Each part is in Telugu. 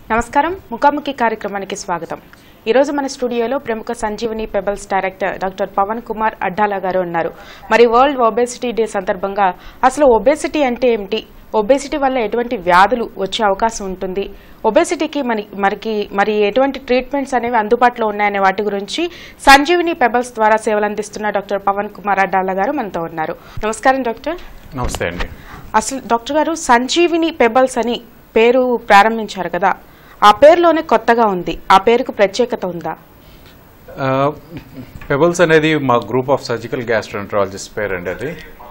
నమస్కారం ముఖాముఖి కార్యక్రమానికి స్వాగతం ఈరోజు మన స్టూడియోలో ప్రముఖ Sanjeevani Pebbles director doctor Pavan Kumar Addala గారు ఉన్నారు మరి వరల్డ్ ఒబేసిటీ డే సందర్భంగా అసలు ఒబేసిటీ అంటే ఏమిటి ఒబేసిటీ వల్ల ఎటువంటి వ్యాధులు వచ్చే అవకాశం ఉంటుంది ఒబేసిటీకి మరి మరికి మరి ఎటువంటి ట్రీట్మెంట్స్ అనేవి అందుబాటులో ఉన్నాయనే వాటి గురించి సంజీవిని పెబల్స్ ద్వారా సేవలు అందిస్తున్న డాక్టర్ పవన్ కుమార్ అడ్డాలా గారు మనతో ఉన్నారు నమస్కారం డాక్టర్ నమస్తే అండి అసలు డాక్టర్ గారు సంజీవిని పెబల్స్ అని పేరు ప్రారంభించారు కదా ఆ పేరులోనే కొత్తగా ఉంది ఆ పేరుకు ప్రత్యేకత ఉందా పెబల్స్ అనేది మా గ్రూప్ ఆఫ్ సర్జికల్ గ్యాస్ట్రాంట్రాలజిస్ట్ పేరు అండి అది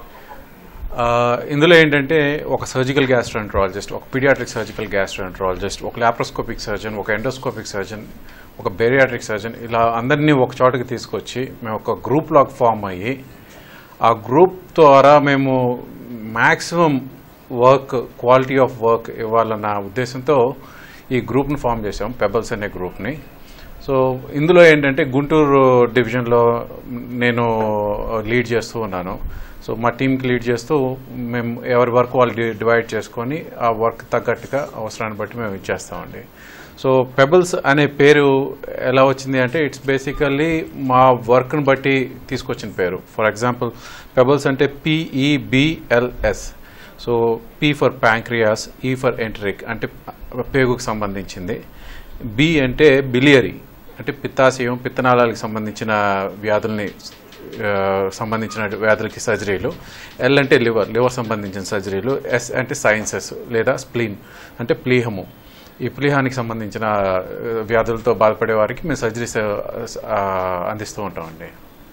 ఆ, ఇందులో ఏంటంటే ఒక సర్జికల్ గ్యాస్ట్రాంట్రాలజిస్ట్ ఒక పీడియాట్రిక్ సర్జికల్ గ్యాస్ట్రాంట్రాలజిస్ట్ ఒక లాప్రోస్కోపిక్ సర్జన్ ఒక ఎండోస్కోపిక్ సర్జన్ ఒక బేరియాట్రిక్ సర్జన్ ఇలా అందరినీ ఒక చోటకి తీసుకొచ్చి మేము ఒక గ్రూప్ లాగ్ ఫామ్ అయ్యి ఆ గ్రూప్ ద్వారా మేము maximum work quality of work ఇవ్వాలన్న ఉద్దేశంతో ఈ గ్రూప్ను ఫామ్ చేసాం పెబల్స్ అనే గ్రూప్ని సో ఇందులో ఏంటంటే గుంటూరు డివిజన్లో నేను లీడ్ చేస్తూ ఉన్నాను సో మా టీంకి లీడ్ చేస్తూ మేము ఎవరి వర్క్ వాళ్ళు డి- డివైడ్ చేసుకొని ఆ వర్క్ తగ్గట్టుగా అవసరాన్ని బట్టి మేము ఇచ్చేస్తామండి సో పెబల్స్ అనే పేరు ఎలా వచ్చింది అంటే ఇట్స్ బేసికల్లీ మా వర్క్ని బట్టి తీసుకొచ్చిన పేరు ఫర్ ఎగ్జాంపుల్ పెబల్స్ అంటే P E B L S so P for pancreas E for enteric అంటే పేగుకు సంబంధించింది బి అంటే బిలియరీ అంటే పిత్తాశయం పిత్తనాళాలకు సంబంధించిన వ్యాధుల్ని ఆ, సంబంధించిన వ్యాధులకి సర్జరీలు ఎల్ అంటే లివర్ లివర్ సంబంధించిన సర్జరీలు ఎస్ అంటే సైన్సెస్ లేదా స్ప్లీన్ అంటే ప్లీహము ఈ ప్లీహానికి సంబంధించిన ఆ, వ్యాధులతో బాధపడే వారికి మేము సర్జరీస్ ఆ, అందిస్తూ ఉంటామండి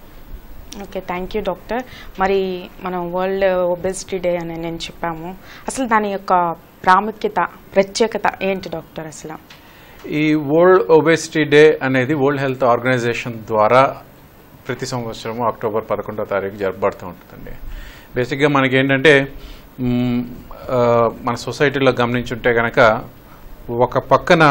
ఓకే థ్యాంక్ యూ డాక్టర్ మరి మనం వరల్డ్ ఒబేసిటీ డే అని నేను చెప్పాము అసలు దాని యొక్క ప్రాముఖ్యత ప్రత్యేకత ఏంటి డాక్టర్ అసలు ఈ వరల్డ్ ఒబేసిటీ డే అనేది వరల్డ్ హెల్త్ ఆర్గనైజేషన్ ద్వారా ప్రతి సంవత్సరం అక్టోబర్ పదకొండో తారీఖు జరపబడుతూ ఉంటుందండి బేసిక్గా మనకి ఏంటంటే మ్, ఆ, మన సొసైటీలో గమనించుంటే కనుక ఒక పక్కన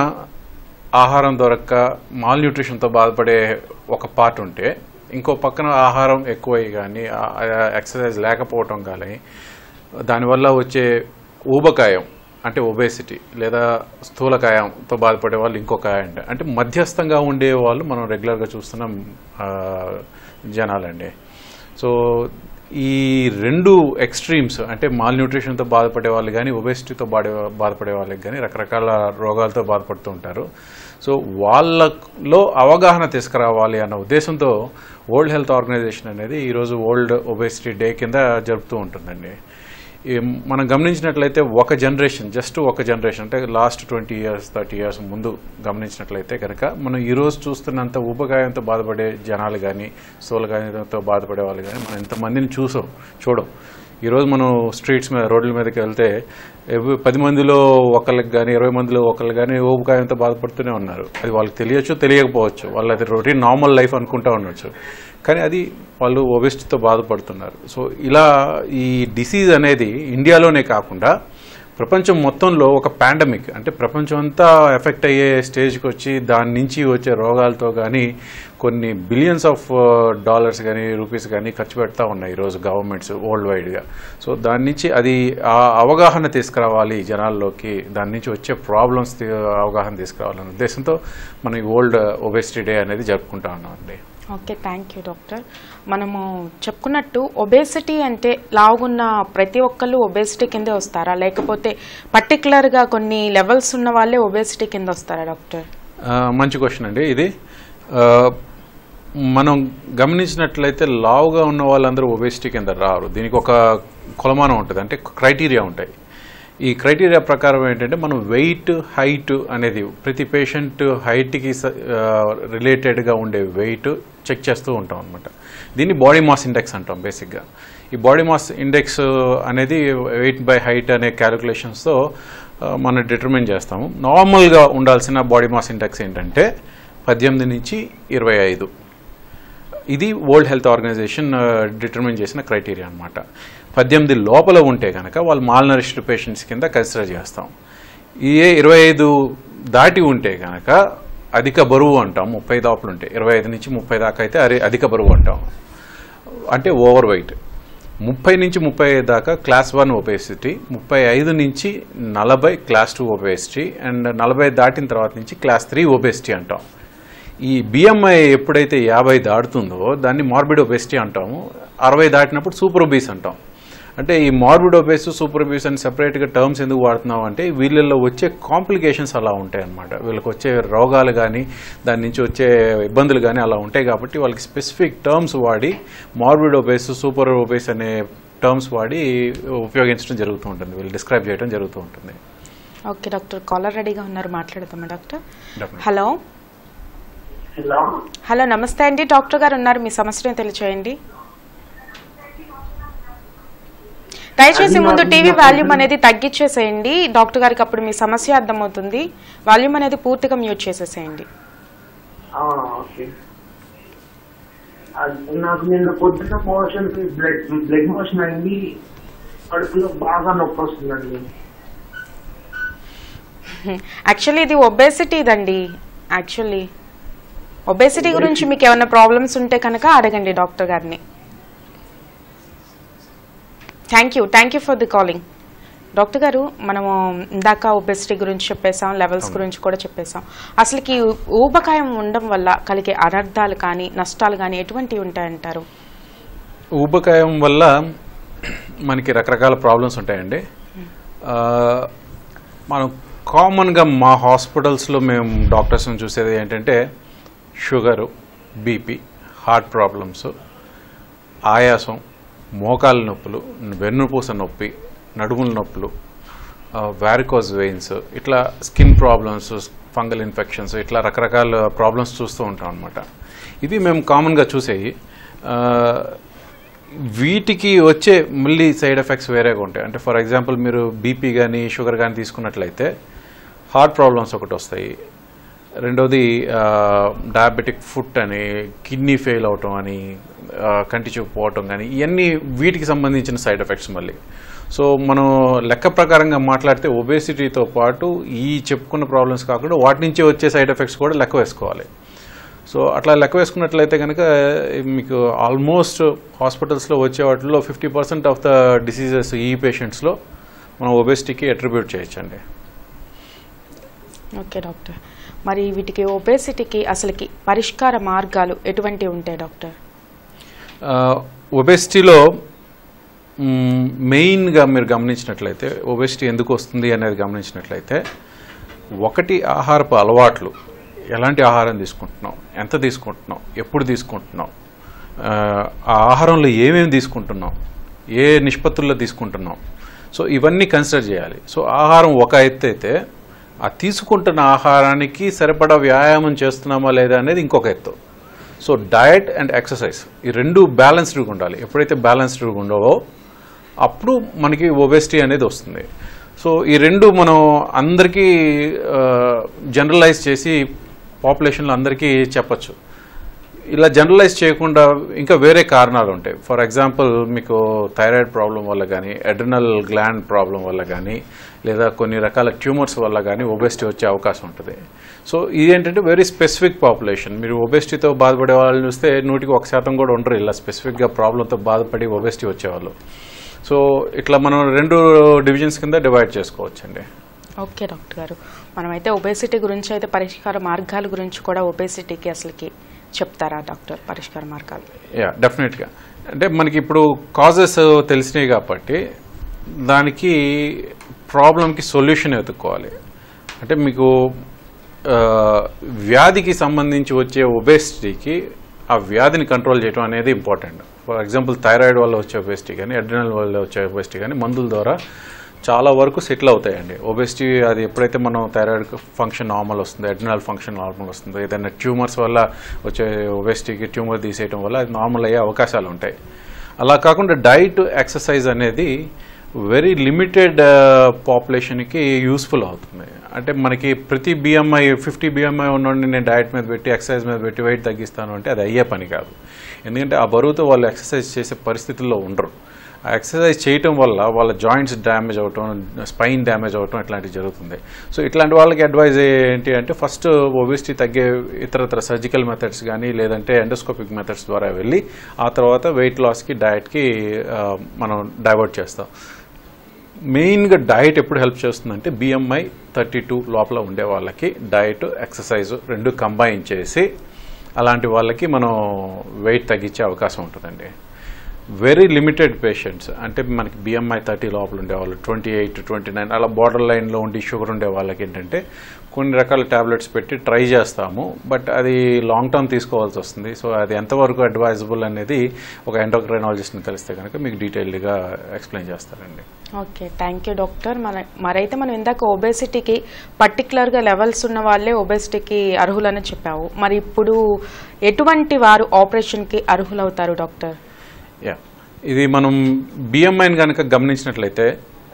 ఆహారం దొరక్క మాల్ న్యూట్రిషన్తో బాధపడే ఒక పార్ట్ ఉంటే ఇంకో పక్కన ఆహారం ఎక్కువై కానీ ఎక్సర్సైజ్ లేకపోవటం కానీ దానివల్ల వచ్చే ఊబకాయం అంటే ఒబేసిటీ లేదా స్థూలకాయంతో బాధపడే వాళ్ళు ఇంకొక అంటే అంటే మధ్యస్థంగా ఉండే వాళ్ళు మనం రెగ్యులర్గా చూస్తున్నాం ఆ, జనాలండి సో ఈ రెండు ఎక్స్ట్రీమ్స్ అంటే మాల్ న్యూట్రిషన్తో బాధపడే వాళ్ళు కానీ ఒబేసిటీతో బాడే బాధపడే వాళ్ళకి కానీ రకరకాల రోగాలతో బాధపడుతూ ఉంటారు సో వాళ్ళలో అవగాహన తీసుకురావాలి అన్న ఉద్దేశంతో వరల్డ్ హెల్త్ ఆర్గనైజేషన్ అనేది ఈరోజు వరల్డ్ ఒబేసిటీ డే కింద జరుపుతూ ఉంటుందండి ఈ మనం గమనించినట్లయితే ఒక జనరేషన్ జస్ట్ ఒక జనరేషన్ అంటే last twenty years thirty years ముందు గమనించినట్లయితే కనుక మనం ఈరోజు చూస్తున్నంత ఉపగాయంతో బాధపడే జనాలు కానీ స్థూలగాయంతో బాధపడే వాళ్ళు కానీ మనం ఇంతమందిని చూసాం చూడం ఈరోజు మనం స్ట్రీట్స్ మీద రోడ్ల మీదకి వెళ్తే ఎవ్- పది మందిలో ఒకళ్ళకి కానీ ఇరవై మందిలో ఒకళ్ళు కానీ ఊబకాయంతో బాధపడుతూనే ఉన్నారు అది వాళ్ళకి తెలియచ్చు తెలియకపోవచ్చు వాళ్ళు అది రొటీన్ నార్మల్ లైఫ్ అనుకుంటా ఉండొచ్చు కానీ అది వాళ్ళు ఒబెసిటీతో బాధపడుతున్నారు సో ఇలా ఈ డిసీజ్ అనేది ఇండియాలోనే కాకుండా ప్రపంచం మొత్తంలో ఒక పాండమిక్ అంటే ప్రపంచం అంతా ఎఫెక్ట్ అయ్యే స్టేజ్కి వచ్చి దాని నుంచి వచ్చే రోగాలతో కానీ కొన్ని బిలియన్స్ ఆఫ్ డాలర్స్ కానీ రూపీస్ కానీ ఖర్చు పెడతా ఉన్నాయి ఈరోజు గవర్నమెంట్స్ వరల్డ్ వైడ్గా సో దాని నుంచి అది ఆ అవగాహన తీసుకురావాలి జనాల్లోకి దాని నుంచి వచ్చే ప్రాబ్లమ్స్ అవగాహన తీసుకురావాలనే ఉద్దేశంతో మనం ఈ వరల్డ్ ఒబెసిటీ డే అనేది జరుపుకుంటా ఉన్నాం అండి ఓకే థ్యాంక్ యూ డాక్టర్ మనము చెప్పుకున్నట్టు ఒబేసిటీ అంటే లావుగున్న ప్రతి ఒక్కళ్ళు ఒబేసిటీ కిందే వస్తారా లేకపోతే పర్టికులర్గా కొన్ని లెవెల్స్ ఉన్న వాళ్ళే ఒబేసిటీ కింద వస్తారా డాక్టర్ ఆ, మంచి క్వశ్చన్ అండి ఇది ఆ, మనం గమనించినట్లయితే లావుగా ఉన్న వాళ్ళందరూ ఒబేసిటీ కింద రారు దీనికి ఒక కొలమానం ఉంటుంది అంటే క్రైటీరియా ఉంటాయి ఈ క్రైటీరియా ప్రకారం ఏంటంటే మనం వెయిట్ హైట్ అనేది ప్రతి పేషెంట్ హైట్కి రిలేటెడ్గా ఉండే వెయిట్ చెక్ చేస్తూ ఉంటాం అనమాట దీన్ని బాడీ మాస్ ఇండెక్స్ అంటాం బేసిక్గా ఈ బాడీ మాస్ ఇండెక్స్ అనేది వెయిట్ బై హైట్ అనే క్యాలిక్యులేషన్స్తో మనం డిటర్మిన్ చేస్తాము నార్మల్గా ఉండాల్సిన బాడీ మాస్ ఇండెక్స్ ఏంటంటే పద్దెనిమిది నుంచి ఇరవై ఐదు ఇది వరల్డ్ హెల్త్ ఆర్గనైజేషన్ డిటర్మిన్ చేసిన క్రైటీరియా అనమాట పద్దెనిమిది లోపల ఉంటే కనుక వాళ్ళు మాల్ నరిష్డ్ పేషెంట్స్ కింద కన్సిడర్ చేస్తాం ఏ ఇరవై ఐదు దాటి ఉంటే కనుక అధిక బరువు అంటాం ముప్పై దాపులు ఉంటే ఇరవై ఐదు నుంచి ముప్పై దాకా అయితే అరే అధిక బరువు అంటాం అంటే ఓవర్ వెయిట్ ముప్పై నుంచి ముప్పై ఐదు దాకా క్లాస్ వన్ ఒబేసిటీ ముప్పై ఐదు నుంచి నలభై క్లాస్ టూ ఒబేసిటీ అండ్ నలభై దాటిన తర్వాత నుంచి క్లాస్ త్రీ ఒబేసిటీ అంటాం ఈ బిఎంఐ ఎప్పుడైతే యాభై దాటుతుందో దాన్ని మార్బిడ్ ఒబేసిటీ అంటాము అరవై దాటినప్పుడు సూపర్ ఒబీస్ అంటాం అంటే ఈ మార్బిడ్ ఒబేస్ సూపర్ ఒబీస్ అని సెపరేట్గా టర్మ్స్ ఎందుకు వాడుతున్నాం అంటే వీళ్ళల్లో వచ్చే కాంప్లికేషన్స్ అలా ఉంటాయి అన్నమాట వీళ్ళకి వచ్చే రోగాలు కానీ దాని నుంచి వచ్చే ఇబ్బందులు కానీ అలా ఉంటాయి కాబట్టి వాళ్ళకి స్పెసిఫిక్ టర్మ్స్ వాడి మార్బిడ్ ఒబేస్ సూపర్ ఒబేస్ అనే టర్మ్స్ వాడి ఉపయోగించడం జరుగుతూ ఉంటుంది వీళ్ళు డిస్క్రైబ్ చేయడం జరుగుతూ ఉంటుంది ఓకే డాక్టర్ కాలర్ రెడీగా ఉన్నారు మాట్లాడదామా doctor Definitely. Hello hello hello నమస్తే అండి డాక్టర్ గారు ఉన్నారు మీ సమస్యను తెలియచేయండి దయచేసి అది ముందు నాకు టీవీ నాకు వాల్యూమ్ తెలియదు. అనేది తగ్గించేసేయండి డాక్టర్ గారికి అప్పుడు మీ సమస్య అర్థమవుతుంది వాల్యూమ్ అనేది పూర్తిగా మ్యూట్ చేసేసేయండి ఆ, ఓకే అది నాకు నిన్న పొద్దున్న మోషన్ బ్లడ్ బ్లడ్ మోషన్ అయింది కడుపులో బాగా నొప్పి వస్తుందండి యాక్చువల్లీ ఇది ఒబేసిటీ దండి యాక్చువల్లీ ఒబేసిటీ గురించి మీకు ఏమైనా ప్రాబ్లమ్స్ ఉంటే కనుక అడగండి డాక్టర్ గారిని thank you thank you for the calling doctor గారు మనము ఇందాక ఒబెసిటీ గురించి చెప్పేసాం లెవెల్స్ గురించి కూడా చెప్పేసాం అసలుకి ఊబకాయం ఉండడం వల్ల కలిగే అనర్థాలు కానీ నష్టాలు కానీ ఎటువంటివి ఉంటాయంటారు ఊబకాయం వల్ల మనకి రకరకాల ప్రాబ్లమ్స్ ఉంటాయండి ఆ, మనం కామన్గా మా హాస్పిటల్స్లో మేము డాక్టర్స్ని చూసేది ఏంటంటే షుగరు బీపీ హార్ట్ ప్రాబ్లమ్స్ ఆయాసం మోకాల నొప్పులు వెన్నుపూస నొప్పి నడుముల నొప్పులు వ్యారికోజ్ వెయిన్స్ ఇట్లా స్కిన్ ప్రాబ్లమ్స్ ఫంగల్ ఇన్ఫెక్షన్స్ ఇట్లా రకరకాల ప్రాబ్లమ్స్ చూస్తూ ఉంటాం అనమాట ఇవి మేము కామన్గా చూసేవి ఆ, వీటికి వచ్చే మళ్ళీ సైడ్ ఎఫెక్ట్స్ వేరేగా ఉంటాయి అంటే ఫర్ ఎగ్జాంపుల్ మీరు బీపీ కానీ షుగర్ కానీ తీసుకున్నట్లయితే హార్ట్ ప్రాబ్లమ్స్ ఒకటి వస్తాయి రెండోది డయాబెటిక్ ఫుట్ అని కిడ్నీ ఫెయిల్ అవటం అని ఆ, కంటి చూపు పోవటం కానీ ఇవన్నీ వీటికి సంబంధించిన సైడ్ ఎఫెక్ట్స్ మళ్ళీ సో మనం లెక్క ప్రకారంగా మాట్లాడితే ఒబేసిటీతో పాటు ఈ చెప్పుకున్న ప్రాబ్లమ్స్ కాకుండా వాటి నుంచి వచ్చే సైడ్ ఎఫెక్ట్స్ కూడా లెక్క వేసుకోవాలి సో అట్లా లెక్క వేసుకున్నట్లయితే కనుక మీకు ఆల్మోస్ట్ హాస్పిటల్స్లో వచ్చే వాటిలో fifty percent of the diseases ఈ పేషెంట్స్లో మనం ఒబేసిటీకి అట్రిబ్యూట్ చేయొచ్చండి ఓకే డాక్టర్ మరి వీటికి ఒబేసిటీకి అసలుకి పరిష్కార మార్గాలు ఎటువంటివి ఉంటాయి డాక్టర్ ఒబేసిటీలో మెయిన్గా మీరు గమనించినట్లయితే ఒబేసిటీ ఎందుకు వస్తుంది అనేది గమనించినట్లయితే ఒకటి ఆహారపు అలవాట్లు ఎలాంటి ఆహారం తీసుకుంటున్నాం ఎంత తీసుకుంటున్నాం ఎప్పుడు తీసుకుంటున్నాం ఆ, ఆ ఆహారంలో ఏమేమి తీసుకుంటున్నాం ఏ నిష్పత్తుల్లో తీసుకుంటున్నాం సో ఇవన్నీ కన్సిడర్ చేయాలి సో ఆహారం ఒక ఎత్తు అయితే ఆ తీసుకుంటున్న ఆహారానికి సరిపడా వ్యాయామం చేస్తున్నామా లేదా అనేది ఇంకొక ఎత్తు సో డయట్ అండ్ ఎక్సర్సైజ్ ఈ రెండు బ్యాలెన్స్డ్గా ఉండాలి ఎప్పుడైతే బ్యాలెన్స్డ్గా ఉండవో అప్పుడు మనకి ఒబెసిటీ అనేది వస్తుంది సో ఈ రెండు మనం అందరికీ జనరలైజ్ చేసి పాపులేషన్లో అందరికీ చెప్పచ్చు ఇలా జనరలైజ్ చేయకుండా ఇంకా వేరే కారణాలు ఉంటాయి ఫర్ ఎగ్జాంపుల్ మీకు థైరాయిడ్ ప్రాబ్లం వల్ల కానీ అడ్రినల్ గ్లాండ్ ప్రాబ్లం వల్ల కానీ లేదా కొన్ని రకాల ట్యూమర్స్ వల్ల కానీ ఒబెసిటీ వచ్చే అవకాశం ఉంటుంది సో ఇదేంటంటే వెరీ స్పెసిఫిక్ పాపులేషన్ మీరు ఒబెసిటీతో బాధపడే వాళ్ళని చూస్తే నూటికి ఒక శాతం కూడా ఉండరు ఇలా స్పెసిఫిక్గా ప్రాబ్లంతో బాధపడి ఒబెసిటీ వచ్చేవాళ్ళు సో ఇట్లా మనం రెండు డివిజన్స్ కింద డివైడ్ చేసుకోవచ్చండి ఓకే డాక్టర్ గారు మనమైతే ఒబేసిటీ గురించి అయితే పరిష్కార మార్గాల గురించి కూడా ఒబేసిటీకి అసలుకి చెప్తారా డాక్టర్ పరిష్కార మార్గాలు యా డెఫినెట్గా అంటే మనకి ఇప్పుడు కాజెస్ తెలిసినాయి కాబట్టి దానికి ప్రాబ్లంకి సొల్యూషన్ వెతుక్కోవాలి అంటే మీకు ఆ, వ్యాధికి సంబంధించి వచ్చే ఒబేసిటీకి ఆ వ్యాధిని కంట్రోల్ చేయడం అనేది ఇంపార్టెంట్ ఫర్ ఎగ్జాంపుల్ థైరాయిడ్ వల్ల వచ్చే ఒబేసిటీ కానీ అడ్రినల్ వల్ల వచ్చే ఒబేసిటీ కానీ మందుల ద్వారా చాలా వరకు సెటిల్ అవుతాయండి ఒబేసిటీ అది ఎప్పుడైతే మనం థైరాయిడ్ ఫంక్షన్ నార్మల్ వస్తుంది అడ్రినల్ ఫంక్షన్ నార్మల్ వస్తుందో ఏదైనా ట్యూమర్స్ వల్ల వచ్చే ఒబేసిటీకి ట్యూమర్ తీసేయడం వల్ల అది నార్మల్ అయ్యే అవకాశాలు ఉంటాయి అలా కాకుండా డైట్ ఎక్సర్సైజ్ అనేది వెరీ లిమిటెడ్ పాపులేషన్కి యూస్ఫుల్ అవుతుంది అంటే మనకి ప్రతి బిఎంఐ ఫిఫ్టీ బిఎంఐ ఉన్నోడిని నేను డయట్ మీద పెట్టి ఎక్సర్సైజ్ మీద పెట్టి వెయిట్ తగ్గిస్తాను అంటే అది అయ్యే పని కాదు ఎందుకంటే ఆ బరువుతో వాళ్ళు ఎక్సర్సైజ్ చేసే పరిస్థితుల్లో ఉండరు ఆ ఎక్సర్సైజ్ చేయటం వల్ల వాళ్ళ జాయింట్స్ డ్యామేజ్ అవటం స్పైన్ డ్యామేజ్ అవటం ఇట్లాంటివి జరుగుతుంది సో ఇట్లాంటి వాళ్ళకి అడ్వైజ్ ఏంటి అంటే ఫస్ట్ ఒబిసిటీ తగ్గే ఇతరత్ర సర్జికల్ మెథడ్స్ కానీ లేదంటే ఎండోస్కోపిక్ మెథడ్స్ ద్వారా వెళ్ళి ఆ తర్వాత వెయిట్ లాస్కి డయట్కి మనం డైవర్ట్ చేస్తాం మెయిన్గా డయట్ ఎప్పుడు హెల్ప్ చేస్తుందంటే బిఎంఐ థర్టీ టూ లోపల ఉండే వాళ్ళకి డయట్ ఎక్సర్సైజ్ రెండు కంబైన్ చేసి అలాంటి వాళ్ళకి మనం వెయిట్ తగ్గించే అవకాశం ఉంటుందండి వెరీ లిమిటెడ్ పేషెంట్స్ అంటే మనకి బిఎంఐ థర్టీ లోపల ఉండేవాళ్ళు ట్వంటీ ఎయిట్ ట్వంటీ నైన్ అలా బార్డర్ లైన్లో ఉండి షుగర్ ఉండే వాళ్ళకి ఏంటంటే కొన్ని రకాల ట్యాబ్లెట్స్ పెట్టి ట్రై చేస్తాము బట్ అది లాంగ్ టర్మ్ తీసుకోవాల్సి వస్తుంది సో అది ఎంతవరకు అడ్వైజబుల్ అనేది ఒక ఎండోక్రైనాలజిస్ట్ని కలిస్తే కనుక మీకు డీటెయిల్డ్గా ఎక్స్ప్లెయిన్ చేస్తారండి ఓకే థ్యాంక్ యూ డాక్టర్ మన మరైతే మనం ఇందాక ఒబేసిటీకి పర్టికులర్గా లెవెల్స్ ఉన్న వాళ్ళే ఒబేసిటీకి అర్హులని చెప్పావు మరి ఇప్పుడు ఎటువంటి వారు ఆపరేషన్కి అర్హులవుతారు డాక్టర్ యా ఇది మనం బిఎంఐని కనుక గమనించినట్లయితే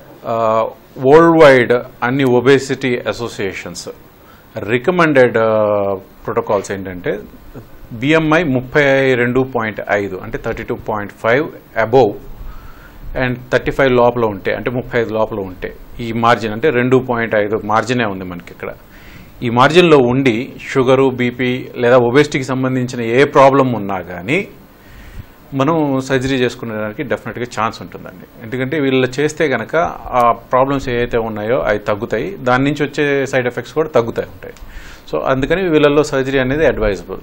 వరల్డ్ వైడ్ అన్ని ఒబేసిటీ అసోసియేషన్స్ రికమెండెడ్ ప్రోటోకాల్స్ ఏంటంటే బిఎంఐ ముప్పై రెండు పాయింట్ ఐదు అంటే thirty two point five above and thirty five లోపల ఉంటే అంటే ముప్పై ఐదు లోపల ఉంటే ఈ మార్జిన్ అంటే రెండు పాయింట్ ఐదు మార్జినే ఉంది మనకి ఇక్కడ ఈ మార్జిన్లో ఉండి షుగరు బీపీ లేదా ఒబేసిటీకి సంబంధించిన ఏ ప్రాబ్లం ఉన్నా కానీ మనం సర్జరీ చేసుకునేదానికి డెఫినెట్గా ఛాన్స్ ఉంటుందండి ఎందుకంటే వీళ్ళు చేస్తే కనుక ఆ ప్రాబ్లమ్స్ ఏవైతే ఉన్నాయో అవి తగ్గుతాయి దాని నుంచి వచ్చే సైడ్ ఎఫెక్ట్స్ కూడా తగ్గుతాయి ఉంటాయి సో అందుకని వీళ్ళల్లో సర్జరీ అనేది అడ్వైజబుల్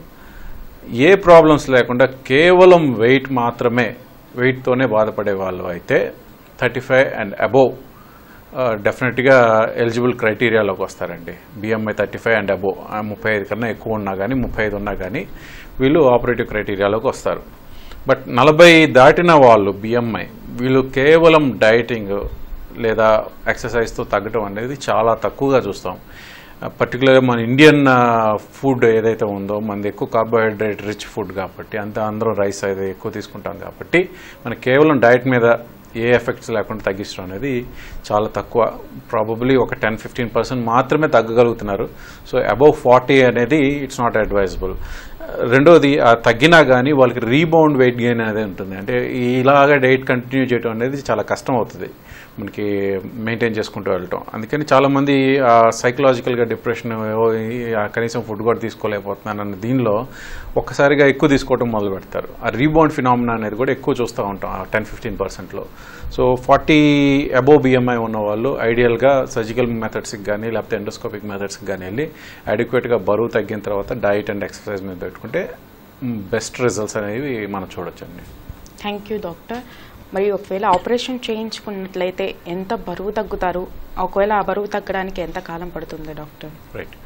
ఏ ప్రాబ్లమ్స్ లేకుండా కేవలం వెయిట్ మాత్రమే వెయిట్తోనే బాధపడే వాళ్ళు అయితే థర్టీ ఫైవ్ అండ్ అబోవ్ డెఫినెట్గా ఎలిజిబుల్ క్రైటీరియాలోకి వస్తారండి BMI thirty five and above ముప్పై ఐదు కన్నా ఎక్కువ ఉన్నా కానీ ముప్పై ఐదు ఉన్నా కానీ వీళ్ళు ఆపరేటివ్ క్రైటీరియాలోకి వస్తారు బట్ నలభై దాటిన వాళ్ళు బిఎంఐ వీళ్ళు కేవలం డైటింగ్ లేదా ఎక్సర్సైజ్తో తగ్గడం అనేది చాలా తక్కువగా చూస్తాం పర్టికులర్గా మన ఇండియన్ ఫుడ్ ఏదైతే ఉందో మనది ఎక్కువ కార్బోహైడ్రేట్ రిచ్ ఫుడ్ కాబట్టి అంత అందరం రైస్ అయితే ఎక్కువ తీసుకుంటాం కాబట్టి మనకి కేవలం డైట్ మీద ఏ ఎఫెక్ట్స్ లేకుండా తగ్గించడం అనేది చాలా తక్కువ ప్రాబబ్లీ ఒక టెన్ ఫిఫ్టీన్ పర్సెంట్ మాత్రమే తగ్గగలుగుతున్నారు సో అబౌవ్ ఫార్టీ అనేది ఇట్స్ నాట్ అడ్వైజబుల్ రెండోది ఆ తగ్గినా కానీ వాళ్ళకి రీబౌండ్ వెయిట్ గెయిన్ అనేది ఉంటుంది అంటే ఇలాగ డైట్ కంటిన్యూ చేయడం అనేది చాలా కష్టం అవుతుంది మనకి మెయింటైన్ చేసుకుంటూ వెళ్ళటం అందుకని చాలామంది సైకలాజికల్గా డిప్రెషన్ కనీసం ఫుడ్ కూడా తీసుకోలేకపోతున్నాను అన్న దీనిలో ఒక్కసారిగా ఎక్కువ తీసుకోవడం మొదలు పెడతారు ఆ రీబౌండ్ ఫినామినా అనేది కూడా ఎక్కువ చూస్తూ ఉంటాం ఆ టెన్ ఫిఫ్టీన్ పర్సెంట్లో సో ఫార్టీ అబోవ్ బిఎంఐ ఉన్న వాళ్ళు ఐడియల్గా సర్జికల్ మెథడ్స్కి కానీ లేకపోతే ఎండోస్కోపిక్ మెథడ్స్కి కానీ వెళ్ళి అడిక్వేట్గా బరువు తగ్గిన తర్వాత డైట్ అండ్ ఎక్సర్సైజ్ మీద పెట్టుకుంటే బెస్ట్ రిజల్ట్స్ అనేవి మనం చూడొచ్చండి థ్యాంక్ యూ డాక్టర్ మరి ఒకవేళ ఆపరేషన్ చేయించుకున్నట్లయితే ఎంత బరువు తగ్గుతారు ఒకవేళ ఆ బరువు తగ్గడానికి ఎంత కాలం పడుతుంది డాక్టర్ రైట్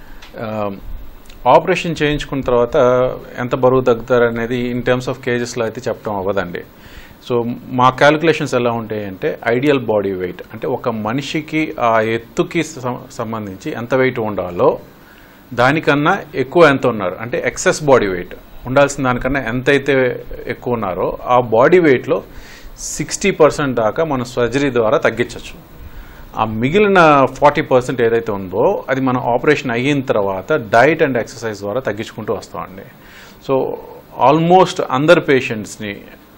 ఆపరేషన్ చేయించుకున్న తర్వాత ఎంత బరువు తగ్గుతారు అనేది ఇన్ టర్మ్స్ ఆఫ్ కేజెస్లో అయితే చెప్పడం అవ్వదండి సో మా క్యాలిక్యులేషన్స్ ఎలా ఉంటాయి అంటే ఐడియల్ బాడీ వెయిట్ అంటే ఒక మనిషికి ఆ ఎత్తుకి సం- సంబంధించి ఎంత వెయిట్ ఉండాలో దానికన్నా ఎక్కువ ఎంత ఉన్నారు అంటే ఎక్సెస్ బాడీ వెయిట్ ఉండాల్సిన దానికన్నా ఎంతైతే ఎక్కువ ఉన్నారో ఆ బాడీ వెయిట్లో సిక్స్టీ పర్సెంట్ దాకా మనం సర్జరీ ద్వారా తగ్గించవచ్చు ఆ మిగిలిన ఫార్టీ పర్సెంట్ ఏదైతే ఉందో అది మనం ఆపరేషన్ అయిన తర్వాత డైట్ అండ్ ఎక్సర్సైజ్ ద్వారా తగ్గించుకుంటూ వస్తామండి సో ఆల్మోస్ట్ అందరు పేషెంట్స్ని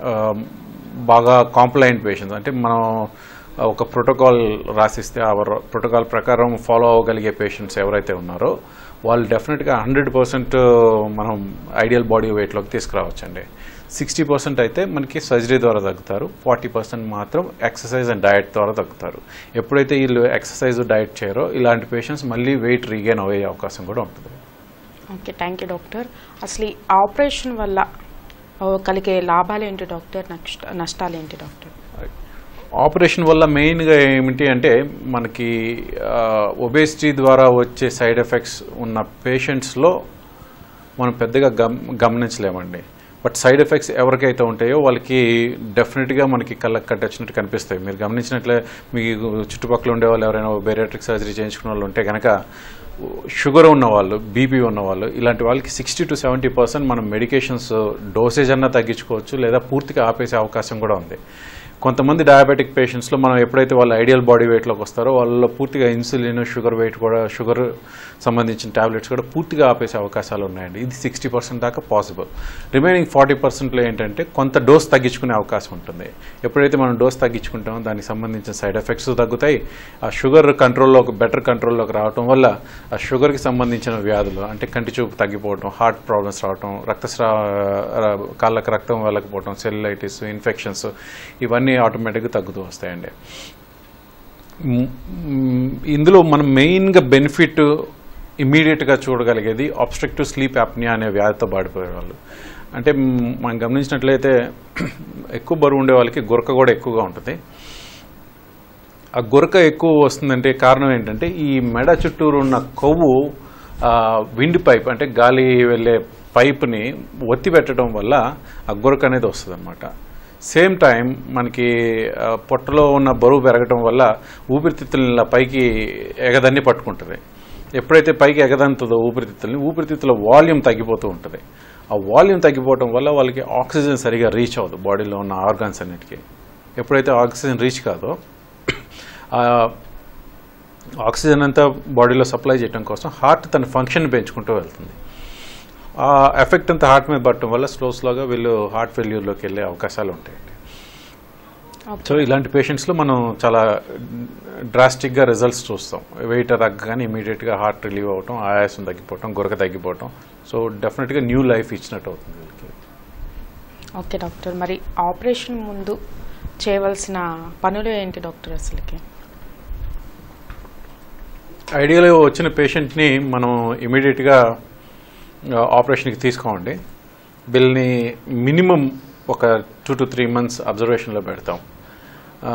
బాగా కాంప్లైంట్ పేషెంట్స్ అంటే మనం ఒక ప్రోటోకాల్ రాసిస్తే ఆ ప్రోటోకాల్ ప్రకారం ఫాలో అవ్వగలిగే పేషెంట్స్ ఎవరైతే ఉన్నారో వాళ్ళు డెఫినెట్గా హండ్రెడ్ పర్సెంట్ మనం ఐడియల్ బాడీ వెయిట్లోకి తీసుకురావచ్చండి సిక్స్టీ పర్సెంట్ అయితే మనకి సర్జరీ ద్వారా తగ్గుతారు ఫార్టీ పర్సెంట్ మాత్రం ఎక్సర్సైజ్ అండ్ డయట్ ద్వారా తగ్గుతారు ఎప్పుడైతే వీళ్ళు ఎక్సర్సైజ్ డయట్ చేయరో ఇలాంటి పేషెంట్స్ మళ్ళీ వెయిట్ రీగైన్ అయ్యే అవకాశం కూడా ఉంటుంది ఓకే థ్యాంక్ యూ డాక్టర్ అసలు ఈ ఆపరేషన్ వల్ల ఓ, కలిగే లాభాలు ఏంటి డాక్టర్ నష్ట నష్టాలు ఏంటి డాక్టర్ ఆపరేషన్ వల్ల మెయిన్గా ఏమిటి అంటే మనకి ఒబేసిటీ ద్వారా వచ్చే సైడ్ ఎఫెక్ట్స్ ఉన్న పేషెంట్స్లో మనం పెద్దగా గమ్ గమనించలేమండి బట్ సైడ్ ఎఫెక్ట్స్ ఎవరికైతే ఉంటాయో వాళ్ళకి డెఫినెట్గా మనకి కళ్ళకి కట్టొచ్చినట్టు కనిపిస్తాయి మీరు గమనించినట్లే మీకు చుట్టుపక్కల ఉండే వాళ్ళు ఎవరైనా బేరియాట్రిక్ సర్జరీ చేయించుకున్న వాళ్ళు ఉంటే కనుక షుగర్ ఉన్న వాళ్ళు బీపీ ఉన్న వాళ్ళు ఇలాంటి వాళ్ళకి సిక్స్టీ టు సెవెంటీ పర్సెంట్ మనం మెడికేషన్స్ డోసేజ్ అన్నా తగ్గించుకోవచ్చు లేదా పూర్తిగా ఆపేసే అవకాశం కూడా ఉంది కొంతమంది డయాబెటిక్ పేషెంట్స్లో మనం ఎప్పుడైతే వాళ్ళ ఐడియల్ బాడీ వెయిట్లోకి వస్తారో వాళ్ళలో పూర్తిగా ఇన్సులిన్ షుగర్ వెయిట్ కూడా షుగర్ సంబంధించిన టాబ్లెట్స్ కూడా పూర్తిగా ఆపేసే అవకాశాలు ఉన్నాయండి ఇది సిక్స్టీ పర్సెంట్ దాకా పాసిబుల్ రిమైనింగ్ ఫార్టీ పర్సెంట్లో ఏంటంటే కొంత డోస్ తగ్గించుకునే అవకాశం ఉంటుంది ఎప్పుడైతే మనం డోస్ తగ్గించుకుంటామో దానికి సంబంధించిన సైడ్ ఎఫెక్ట్స్ తగ్గుతాయి ఆ షుగర్ కంట్రోల్లోకి బెటర్ కంట్రోల్లోకి రావటం వల్ల ఆ షుగర్కి సంబంధించిన వ్యాధులు అంటే కంటి చూపు తగ్గిపోవడం హార్ట్ ప్రాబ్లమ్స్ రావటం రక్తస్రా ర- కాళ్ళకి రక్తం వెళ్ళకపోవడం సెల్యులైటిస్ ఇన్ఫెక్షన్స్ ఇవన్నీ ఆటోమేటిక్గా తగ్గుతూ వస్తాయండి మ్, మ్, ఇందులో మనం మెయిన్గా బెనిఫిట్ ఇమ్మీడియట్గా చూడగలిగేది ఆబ్స్ట్రక్టివ్ స్లీప్ యాప్నియా అనే వ్యాధితో బాడిపోయే వాళ్ళు అంటే మ్, మనం గమనించినట్లయితే ఎక్కువ బరువు ఉండే వాళ్ళకి గురక కూడా ఎక్కువగా ఉంటుంది ఆ గురక ఎక్కువ వస్తుందంటే కారణం ఏంటంటే ఈ మెడ చుట్టూరు ఉన్న కొవ్వు విండ్ పైప్ అంటే గాలి వెళ్ళే పైప్ని ఒత్తి పెట్టడం వల్ల ఆ గురక అనేది వస్తుంది అనమాట సేమ్ టైం మనకి ఆ, పొట్టలో ఉన్న బరువు పెరగడం వల్ల ఊపిరితిత్తులు ఇలా పైకి ఎగదన్ని పట్టుకుంటుంది ఎప్పుడైతే పైకి ఎగదంతుందో ఊపిరితిత్తుల్ని ఊపిరితిత్తుల వాల్యూమ్ తగ్గిపోతూ ఉంటుంది ఆ వాల్యూమ్ తగ్గిపోవడం వల్ల వాళ్ళకి ఆక్సిజన్ సరిగా రీచ్ అవ్వదు బాడీలో ఉన్న ఆర్గాన్స్ అన్నిటికీ ఎప్పుడైతే ఆక్సిజన్ రీచ్ కాదో ఆ ఆక్సిజన్ అంతా బాడీలో సప్లై చేయడం కోసం హార్ట్ తన ఫంక్షన్ పెంచుకుంటూ వెళ్తుంది ఆ ఎఫెక్ట్ అంతా హార్ట్ మీద పడటం వల్ల స్లో స్లోగా వీళ్ళు హార్ట్ ఫెయిల్యూర్లోకి వెళ్ళే అవకాశాలు ఉంటాయండి సో ఇలాంటి పేషెంట్స్లో మనం చాలా డ్రాస్టిక్గా రిజల్ట్స్ చూస్తాం వెయిట్ తగ్గగానే ఇమీడియట్గా హార్ట్ రిలీవ్ అవటం ఆయాసం తగ్గిపోవటం గురక తగ్గిపోవటం సో డెఫినెట్గా న్యూ లైఫ్ ఇచ్చినట్టు అవుతుంది వీళ్ళకి ఓకే డాక్టర్ మరి ఆపరేషన్ ముందు చేయవలసిన పనులు ఏంటి డాక్టర్ అసలుకి ఐడియల్గా వచ్చిన పేషెంట్ని మనం ఇమీడియట్గా ఆపరేషన్కి తీసుకోండి వీళ్ళని మినిమం ఒక టూ టు త్రీ మంత్స్ అబ్జర్వేషన్లో పెడతాం ఆ,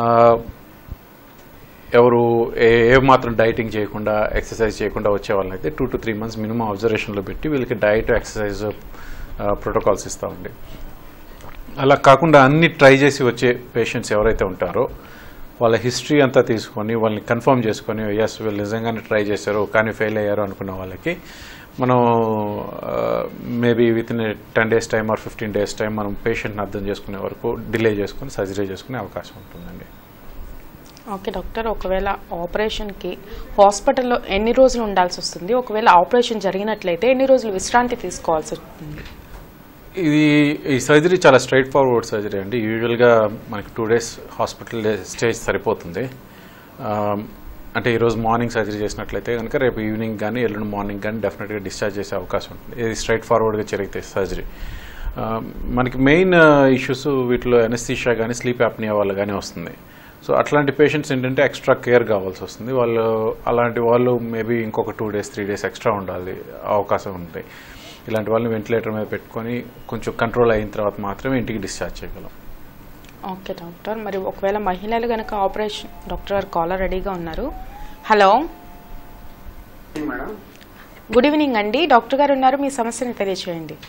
ఎవరు ఏ ఏ మాత్రం డైటింగ్ చేయకుండా ఎక్సర్సైజ్ చేయకుండా వచ్చే వాళ్ళనైతే two to three months minimum అబ్జర్వేషన్లో పెట్టి వీళ్ళకి డైట్ ఎక్సర్సైజ్ ప్రోటోకాల్స్ ఇస్తామండి అలా కాకుండా అన్ని ట్రై చేసి వచ్చే పేషెంట్స్ ఎవరైతే ఉంటారో వాళ్ళ హిస్టరీ అంతా తీసుకొని వాళ్ళని కన్ఫర్మ్ చేసుకొని ఎస్ వీళ్ళు నిజంగానే ట్రై చేశారు కానీ ఫెయిల్ అయ్యారు అనుకున్న వాళ్ళకి మనం maybe within ten days time or fifteen days time మనం పేషెంట్ని అర్థం చేసుకునే వరకు డిలే చేసుకుని సర్జరీ చేసుకునే అవకాశం ఉంటుందండి ఓకే డాక్టర్ ఒకవేళ ఆపరేషన్కి హాస్పిటల్లో ఎన్ని రోజులు ఉండాల్సి వస్తుంది ఒకవేళ ఆపరేషన్ జరిగినట్లయితే ఎన్ని రోజులు విశ్రాంతి తీసుకోవాల్సి వస్తుంది ఇది ఈ సర్జరీ చాలా స్ట్రైట్ ఫార్వర్డ్ సర్జరీ అండి యూజువల్గా మనకి టూ డేస్ హాస్పిటల్ స్టేజ్ సరిపోతుంది ఆ, అంటే ఈరోజు మార్నింగ్ సర్జరీ చేసినట్లయితే కనుక రేపు ఈవినింగ్ కానీ ఎల్లుండి మార్నింగ్ కానీ డెఫినెట్గా డిశ్చార్జ్ చేసే అవకాశం ఉంటుంది ఇది స్ట్రైట్ ఫార్వర్డ్గా జరిగితే సర్జరీ ఆ, మనకి మెయిన్ ఇష్యూస్ వీటిలో ఎనస్థీషియా కానీ స్లీప్ యాప్నియా వల్ల కానీ వస్తుంది సో అట్లాంటి పేషెంట్స్ ఏంటంటే ఎక్స్ట్రా కేర్ కావాల్సి వస్తుంది వాళ్ళు అలాంటి వాళ్ళు మేబీ ఇంకొక two days three days extra ఉండాలి అవకాశం ఉంటాయి ఇలాంటి వాళ్ళని వెంటిలేటర్ మీద పెట్టుకొని కొంచెం కంట్రోల్ అయిన తర్వాత మాత్రమే ఇంటికి డిశ్చార్జ్ చేయగలం ఓకే డాక్టర్ మరి ఒకవేళ మహిళలు కనుక ఆపరేషన్ డాక్టర్ గారు కాలర్ రెడీగా ఉన్నారు హలో మేడం గుడ్ ఈవినింగ్ అండి డాక్టర్ గారు ఉన్నారు మీ సమస్యని తెలియచేయండి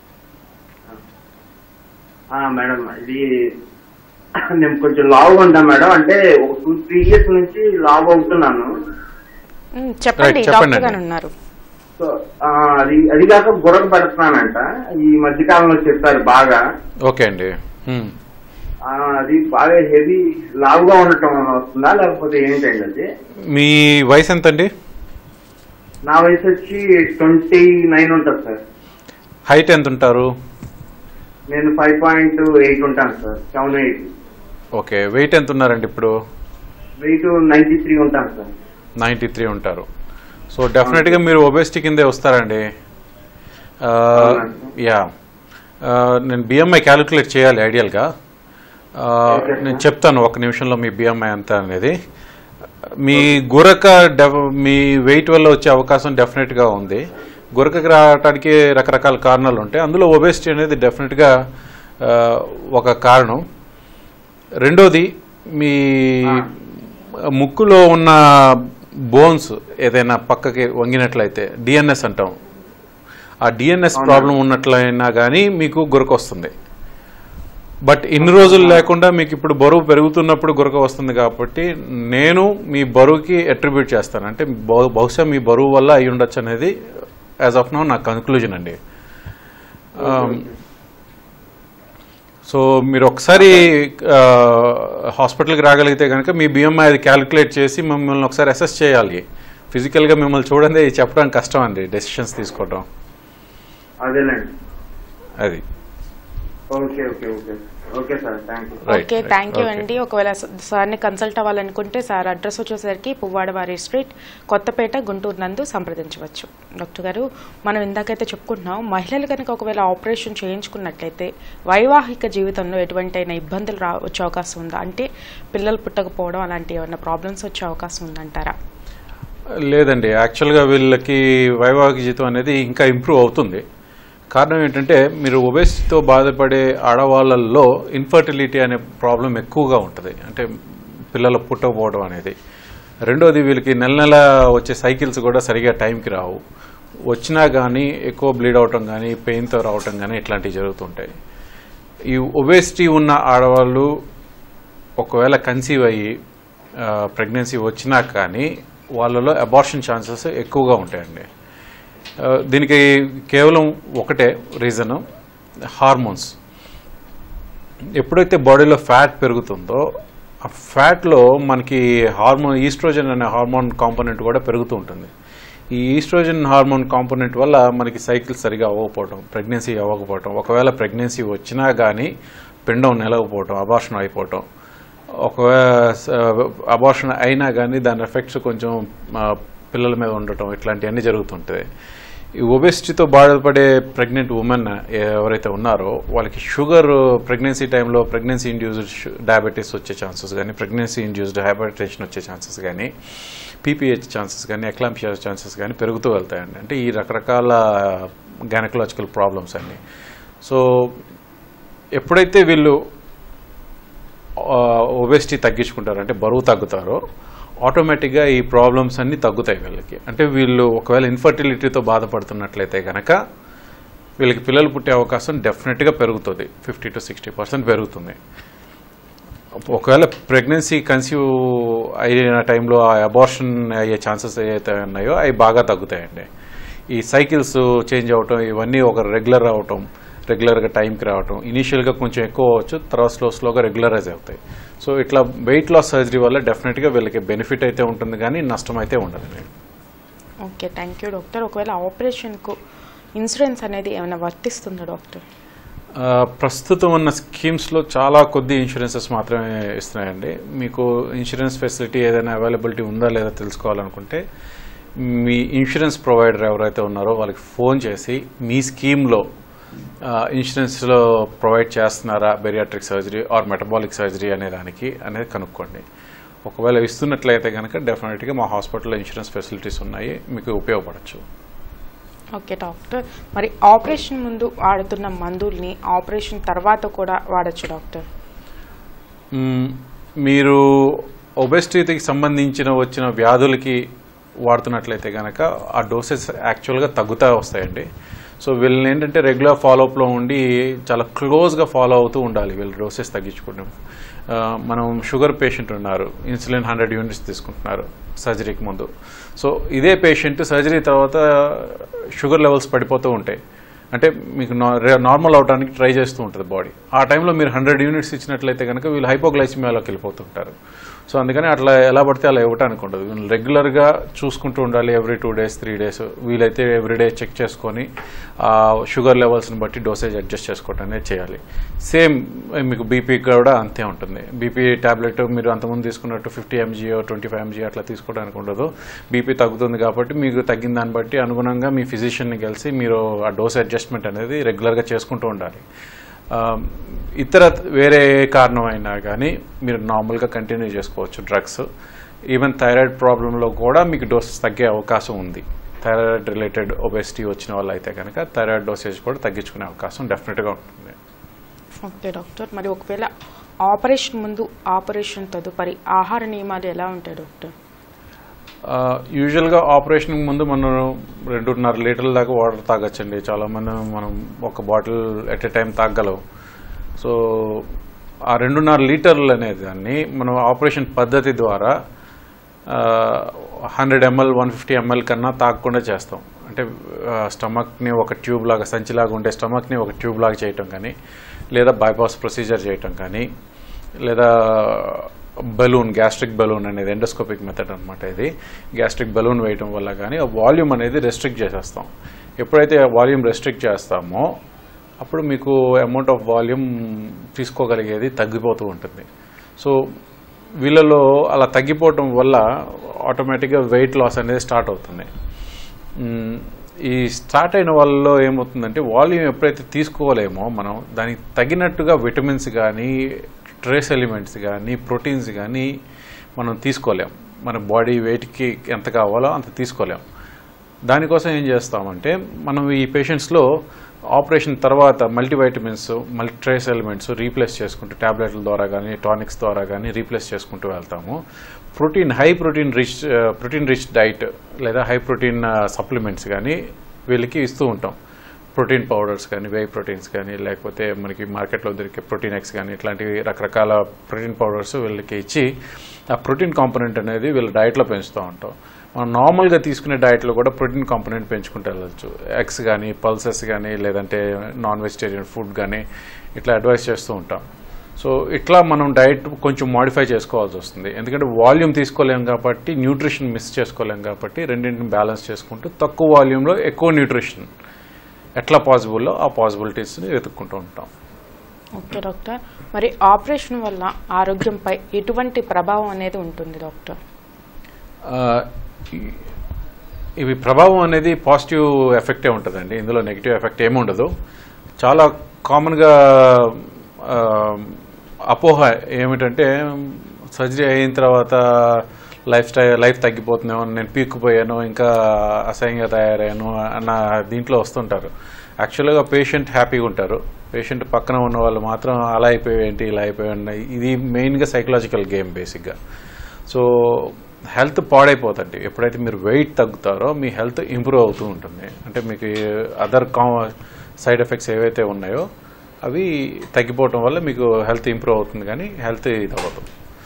ఆ, మేడం ఇది నేను కొంచెం లావు ఉంటా మేడం అంటే ఒక టూ త్రీ ఇయర్స్ నుంచి లావు అవుతున్నాను మ్, చెప్పండి Right, చెప్పండి డాక్టర్ గారు అండి. ఉన్నారు సో ఆ, అది అది కాక గురక పెడుతున్నానంట ఈ మధ్యకాలంలో చెప్పారు బాగా ఓకే అండి హ్మ్. ఆ, అది బాగా హెవీ లావుగా ఉండటం వస్తుందా లేకపోతే ఏంటండి అది మీ వయసు ఎంత అండి నా వయసు వచ్చి ట్వంటీ నైన్ ఉంటుంది సార్ హైట్ ఎంత ఉంటారు నేను ఫైవ్ పాయింట్ ఎయిట్ ఉంటాను sir seven eight okay weight ఎంత ఉన్నారండి ఇప్పుడు వెయిట్ నైన్టీ త్రీ ఉంటాను సార్ నైంటీ త్రీ ఉంటారు సో డెఫినెట్గా మీరు ఒబేసిటీ కిందే వస్తారండి ఆ, అవునండి. యా ఆ, నేను బిఎంఐ క్యాలిక్యులేట్ చేయాలి ఐడియల్గా ఆ, ఓకే సార్. నేను చెప్తాను ఒక నిమిషంలో మీ బిఎంఐ ఎంత అనేది మీ గురక డెవ- మీ వెయిట్ వల్ల వచ్చే అవకాశం డెఫినెట్గా ఉంది గురకకి రావడానికి రకరకాల కారణాలు ఉంటాయి అందులో ఒబేసిటీ అనేది డెఫినెట్గా ఆ, ఒక కారణం రెండోది మీ ముక్కులో ఉన్న బోన్స్ ఏదైనా పక్కకి వంగినట్లయితే డిఎన్ఎస్ అంటాం ఆ డిఎన్ఎస్ అవునా? ప్రాబ్లం ఉన్నట్లయినా కానీ మీకు గురక వస్తుంది బట్ ఇన్ని రోజులు లేకుండా మీకు ఇప్పుడు బరువు పెరుగుతున్నప్పుడు గురక వస్తుంది కాబట్టి నేను మీ బరువుకి అట్రిబ్యూట్ చేస్తాను అంటే బహు- బహుశా మీ బరువు వల్ల అయి ఉండొచ్చు అనేది యాజ్ ఆఫ్ నో నా కన్క్లూజన్ అండి సో మీరు ఒకసారి ఆ, హాస్పిటల్కి రాగలిగితే కనుక మీ బిఎంఐ అది క్యాలిక్యులేట్ చేసి మిమ్మల్ని ఒకసారి అసెస్ చేయాలి ఫిజికల్గా మిమ్మల్ని చూడండి చెప్పడం కష్టం అండి డెసిషన్స్ తీసుకోవడం అదేలేండి అది okay okay okay okay sir thank you Right, okay right, thank you okay. అండి ఒకవేళ స- సార్ని కన్సల్ట్ అవ్వాలనుకుంటే సార్ అడ్రస్ వచ్చేసరికి పువ్వాడవారి స్ట్రీట్ కొత్తపేట గుంటూరు నందు సంప్రదించవచ్చు డాక్టర్ గారు మనం ఇందాకైతే చెప్పుకుంటున్నాం మహిళలు కనుక ఒకవేళ ఆపరేషన్ చేయించుకున్నట్లయితే వైవాహిక జీవితంలో ఎటువంటి అయినా ఇబ్బందులు రా వచ్చే అవకాశం ఉందా అంటే పిల్లలు పుట్టకపోవడం అలాంటి ఏమైనా ప్రాబ్లమ్స్ వచ్చే అవకాశం ఉందంటారా లేదండి యాక్చువల్గా వీళ్ళకి వైవాహిక జీవితం అనేది ఇంకా ఇంప్రూవ్ అవుతుంది కారణం ఏంటంటే మీరు ఒబేసిటీతో బాధపడే ఆడవాళ్ళల్లో ఇన్ఫర్టిలిటీ అనే ప్రాబ్లం ఎక్కువగా ఉంటుంది అంటే పిల్లలు పుట్టకపోవడం అనేది రెండోది వీళ్ళకి నెల నెల వచ్చే సైకిల్స్ కూడా సరిగా టైంకి రావు వచ్చినా కానీ ఎక్కువ బ్లీడ్ అవటం కానీ పెయిన్తో రావటం కానీ ఇట్లాంటివి జరుగుతుంటాయి ఈ ఒబేసిటీ ఉన్న ఆడవాళ్ళు ఒకవేళ కన్సీవ్ అయ్యి ప్రెగ్నెన్సీ వచ్చినా కానీ వాళ్ళలో అబార్షన్ ఛాన్సెస్ ఎక్కువగా ఉంటాయండి ఆ, దీనికి కేవలం ఒకటే రీజను హార్మోన్స్ ఎప్పుడైతే బాడీలో ఫ్యాట్ పెరుగుతుందో ఆ ఫ్యాట్లో మనకి హార్మోన్ ఈస్ట్రోజన్ అనే హార్మోన్ కాంపోనెంట్ కూడా పెరుగుతూ ఉంటుంది ఈ ఈస్ట్రోజన్ హార్మోన్ కాంపోనెంట్ వల్ల మనకి సైకిల్ సరిగా అవ్వకపోవటం ప్రెగ్నెన్సీ అవ్వకపోవటం ఒకవేళ ప్రెగ్నెన్సీ వచ్చినా కానీ పిండం నిలవకపోవటం అబార్షన్ అయిపోవటం ఒకవేళ అబార్షన్ అయినా కానీ దాని ఎఫెక్ట్స్ కొంచెం ఆ, పిల్లల మీద ఉండటం ఇట్లాంటివన్నీ జరుగుతుంటాయి ఈ ఒబెసిటీతో బాధపడే ప్రెగ్నెంట్ ఉమెన్ ఎవరైతే ఉన్నారో వాళ్ళకి షుగర్ ప్రెగ్నెన్సీ టైంలో ప్రెగ్నెన్సీ ఇండ్యూస్డ్ డయాబెటీస్ వచ్చే ఛాన్సెస్ కానీ ప్రెగ్నెన్సీ ఇండ్యూస్డ్ హైపర్టెన్షన్ వచ్చే ఛాన్సెస్ కానీ పీపీహెచ్ ఛాన్సెస్ కానీ ఎక్లాంపియా ఛాన్సెస్ కానీ పెరుగుతూ వెళ్తాయండి అంటే ఈ రకరకాల గైనకలాజికల్ ప్రాబ్లమ్స్ అన్ని సో ఎప్పుడైతే వీళ్ళు ఒబెసిటీ తగ్గించుకుంటారు అంటే బరువు తగ్గుతారో ఆటోమేటిక్గా ఈ ప్రాబ్లమ్స్ అన్నీ తగ్గుతాయి వీళ్ళకి అంటే వీళ్ళు ఒకవేళ ఇన్ఫర్టిలిటీతో బాధపడుతున్నట్లయితే కనుక వీళ్ళకి పిల్లలు పుట్టే అవకాశం డెఫినెట్గా పెరుగుతుంది ఫిఫ్టీ టు సిక్స్టీ పర్సెంట్ పెరుగుతుంది ఒకవేళ ప్రెగ్నెన్సీ కన్సీవ్ అయిన టైంలో ఆ అబార్షన్ అయ్యే ఛాన్సెస్ ఏవైతే ఉన్నాయో అవి బాగా తగ్గుతాయండి ఈ సైకిల్స్ చేంజ్ అవటం ఇవన్నీ ఒక రెగ్యులర్ అవటం రెగ్యులర్గా టైంకి రావటం ఇనీషియల్గా కొంచెం ఎక్కువ అవ్వచ్చు తర్వాత స్లో స్లోగా రెగ్యులరైజ్ అవుతాయి సో ఇట్లా వెయిట్ లాస్ సర్జరీ వల్ల డెఫినెట్గా వీళ్ళకి బెనిఫిట్ అయితే ఉంటుంది కానీ నష్టం అయితే ఉండదు ఓకే థ్యాంక్ యూ డాక్టర్ ఒకవేళ ఆపరేషన్కు ఇన్సూరెన్స్ అనేది ఏమైనా వర్తిస్తుందా డాక్టర్ ఆ, ప్రస్తుతం ఉన్న స్కీమ్స్లో చాలా కొద్ది ఇన్సూరెన్సెస్ మాత్రమే ఇస్తున్నాయండి మీకు ఇన్సూరెన్స్ ఫెసిలిటీ ఏదైనా అవైలబిలిటీ ఉందా లేదా తెలుసుకోవాలనుకుంటే మీ ఇన్సూరెన్స్ ప్రొవైడర్ ఎవరైతే ఉన్నారో వాళ్ళకి ఫోన్ చేసి మీ స్కీమ్లో ఇన్సూరెన్స్లో ప్రొవైడ్ చేస్తున్నారా bariatric surgery or metabolic surgery అనే దానికి అనేది కనుక్కోండి ఒకవేళ ఇస్తున్నట్లయితే కనుక డెఫినెట్గా మా హాస్పిటల్లో ఇన్సూరెన్స్ ఫెసిలిటీస్ ఉన్నాయి మీకు ఉపయోగపడచ్చు ఓకే డాక్టర్ మరి ఆపరేషన్ ముందు వాడుతున్న మందుల్ని ఆపరేషన్ తర్వాత కూడా వాడచ్చు డాక్టర్ మ్మ్. మీరు ఒబెసిటీకి సంబంధించిన వచ్చిన వ్యాధులకి వాడుతున్నట్లయితే కనుక ఆ డోసెస్ యాక్చువల్గా తగ్గుతా వస్తాయండి సో వీళ్ళని ఏంటంటే రెగ్యులర్ ఫాలోఅప్లో ఉండి చాలా క్లోజ్గా ఫాలో అవుతూ ఉండాలి వీళ్ళు డోసెస్ తగ్గించుకోవడం ఆ, మనం షుగర్ పేషెంట్ ఉన్నారు ఇన్సులిన్ హండ్రెడ్ యూనిట్స్ తీసుకుంటున్నారు సర్జరీకి ముందు సో ఇదే పేషెంట్ సర్జరీ తర్వాత షుగర్ లెవెల్స్ పడిపోతూ ఉంటాయి అంటే మీకు నార్మల్ అవడానికి ట్రై చేస్తూ ఉంటుంది బాడీ ఆ టైంలో మీరు హండ్రెడ్ యూనిట్స్ ఇచ్చినట్లయితే కనుక వీళ్ళు హైపోగ్లైసిమియాలోకి వెళ్ళిపోతుంటారు సో అందుకని అట్లా ఎలా పడితే అలా ఇవ్వటానికి ఉండదు వీళ్ళు రెగ్యులర్గా చూసుకుంటూ ఉండాలి every two days three days వీలైతే ఎవ్రీడే చెక్ చేసుకొని ఆ షుగర్ లెవెల్స్ని బట్టి డోసేజ్ అడ్జస్ట్ చేసుకోవటం అనేది చేయాలి సేమ్ మీకు బీపీ కూడా అంతే ఉంటుంది బీపీ టాబ్లెట్ మీరు అంతకుముందు తీసుకున్నట్టు fifty MG twenty five MG అట్లా తీసుకోవడానికి ఉండదు బీపీ తగ్గుతుంది కాబట్టి మీకు తగ్గిన దాన్ని బట్టి అనుగుణంగా మీ ఫిజిషియన్ని కలిసి మీరు ఆ డోస్ అడ్జస్ట్మెంట్ అనేది రెగ్యులర్గా చేసుకుంటూ ఉండాలి ఆ, ఇతర వేరే ఏ కారణం అయినా కానీ మీరు నార్మల్గా కంటిన్యూ చేసుకోవచ్చు డ్రగ్స్ ఈవెన్ థైరాయిడ్ ప్రాబ్లంలో కూడా మీకు డోసెస్ తగ్గే అవకాశం ఉంది థైరాయిడ్ రిలేటెడ్ ఒబెసిటీ వచ్చిన వాళ్ళు అయితే కనుక థైరాయిడ్ డోసేజ్ కూడా తగ్గించుకునే అవకాశం డెఫినెట్గా ఉంటుంది ఓకే డాక్టర్ మరి ఒకవేళ ఆపరేషన్ ముందు ఆపరేషన్ తదుపరి ఆహార నియమాలు ఎలా ఉంటాయి డాక్టర్ ఆ, యూజువల్గా ఆపరేషన్ ముందు మనం రెండున్నర లీటర్ల దాకా వాటర్ తాగొచ్చండి చాలా మంది మనం ఒక బాటిల్ ఎట్ ఎ టైం తాగలం సో ఆ రెండున్నర లీటర్లు అనేది దాన్ని మనం ఆపరేషన్ పద్ధతి ద్వారా hundred ML one fifty ML కన్నా తాగకుండా చేస్తాం అంటే స్టమక్ని ఒక ట్యూబ్ లాగా సంచిలాగా ఉండే స్టమక్ని ఒక ట్యూబ్ లాగా చేయటం కానీ లేదా బైపాస్ ప్రొసీజర్ చేయటం కానీ లేదా బలూన్ గ్యాస్ట్రిక్ బలూన్ అనేది ఎండోస్కోపిక్ మెథడ్ అనమాట ఇది గ్యాస్ట్రిక్ బలూన్ వేయటం వల్ల కానీ ఆ వాల్యూమ్ అనేది రెస్ట్రిక్ట్ చేసేస్తాం ఎప్పుడైతే వాల్యూమ్ రెస్ట్రిక్ట్ చేస్తామో అప్పుడు మీకు అమౌంట్ ఆఫ్ వాల్యూమ్ తీసుకోగలిగేది తగ్గిపోతూ ఉంటుంది సో వీళ్ళలో అలా తగ్గిపోవటం వల్ల ఆటోమేటిక్గా వెయిట్ లాస్ అనేది స్టార్ట్ అవుతుంది మ్మ్, ఈ స్టార్ట్ అయిన వాళ్ళలో ఏమవుతుందంటే వాల్యూమ్ ఎప్పుడైతే తీసుకోలేమో మనం దానికి తగినట్టుగా విటమిన్స్ కానీ ట్రేస్ ఎలిమెంట్స్ కానీ ప్రోటీన్స్ కానీ మనం తీసుకోలేం మన బాడీ వెయిట్కి ఎంత కావాలో అంత తీసుకోలేం దానికోసం ఏం చేస్తామంటే మనం ఈ పేషెంట్స్లో ఆపరేషన్ తర్వాత multivitamins multi trace elements replace చేసుకుంటూ ట్యాబ్లెట్ల ద్వారా కానీ టానిక్స్ ద్వారా కానీ రీప్లేస్ చేసుకుంటూ వెళ్తాము protein high protein rich protein rich diet లేదా హై ప్రోటీన్ సప్లిమెంట్స్ కానీ వీళ్ళకి ఇస్తూ ఉంటాం ప్రోటీన్ పౌడర్స్ కానీ వే ప్రోటీన్స్ కానీ లేకపోతే మనకి మార్కెట్లో దొరికే ప్రోటీన్ ఎక్స్ కానీ ఇట్లాంటివి రకరకాల ప్రోటీన్ పౌడర్స్ వీళ్ళకి ఇచ్చి ఆ ప్రోటీన్ కాంపోనెంట్ అనేది వీళ్ళ డైట్లో పెంచుతూ ఉంటాం మనం నార్మల్గా తీసుకునే డైట్లో కూడా ప్రోటీన్ కాంపోనెంట్ పెంచుకుంటూ వెళ్ళచ్చు ఎగ్స్ కానీ పల్సెస్ కానీ లేదంటే నాన్ వెజిటేరియన్ ఫుడ్ కానీ ఇట్లా అడ్వైస్ చేస్తూ ఉంటాం సో ఇట్లా మనం డైట్ కొంచెం మాడిఫై చేసుకోవాల్సి వస్తుంది ఎందుకంటే వాల్యూమ్ తీసుకోలేం కాబట్టి న్యూట్రిషన్ మిస్ చేసుకోలేం కాబట్టి రెండింటిని బ్యాలెన్స్ చేసుకుంటూ తక్కువ వాల్యూమ్లో ఎక్కువ న్యూట్రిషన్ ఎట్లా పాసిబుల్లో ఆ పాసిబిలిటీస్ని వెతుక్కుంటూ ఉంటాం ఓకే డాక్టర్ మరి ఆపరేషన్ వల్ల ఆరోగ్యంపై ఎటువంటి ప్రభావం అనేది ఉంటుంది డాక్టర్ ఆ, ఈ- ఇవి ప్రభావం అనేది పాజిటివ్ ఎఫెక్టే ఉంటుందండి ఇందులో నెగిటివ్ ఎఫెక్ట్ ఏమి ఉండదు చాలా కామన్గా ఆ, అపోహ ఏమిటంటే సర్జరీ అయిన తర్వాత లైఫ్ స్టైల్ లైఫ్ తగ్గిపోతుందేమో నేను పీక్కుపోయాను ఇంకా అసహ్యంగా తయారయ్యాను అన్న దీంట్లో వస్తుంటారు యాక్చువల్గా పేషెంట్ హ్యాపీగా ఉంటారు పేషెంట్ పక్కన ఉన్న వాళ్ళు మాత్రం అలా అయిపోయి ఏంటి ఇలా అయిపోయి ఉన్నాయి ఇది మెయిన్గా సైకలాజికల్ గేమ్ బేసిక్గా సో హెల్త్ పాడైపోతుంది ఎప్పుడైతే మీరు వెయిట్ తగ్గుతారో మీ హెల్త్ ఇంప్రూవ్ అవుతూ ఉంటుంది అంటే మీకు అదర్ కా సైడ్ ఎఫెక్ట్స్ ఏవైతే ఉన్నాయో అవి తగ్గిపోవటం వల్ల మీకు హెల్త్ ఇంప్రూవ్ అవుతుంది కానీ హెల్త్ ఇది అవ్వదు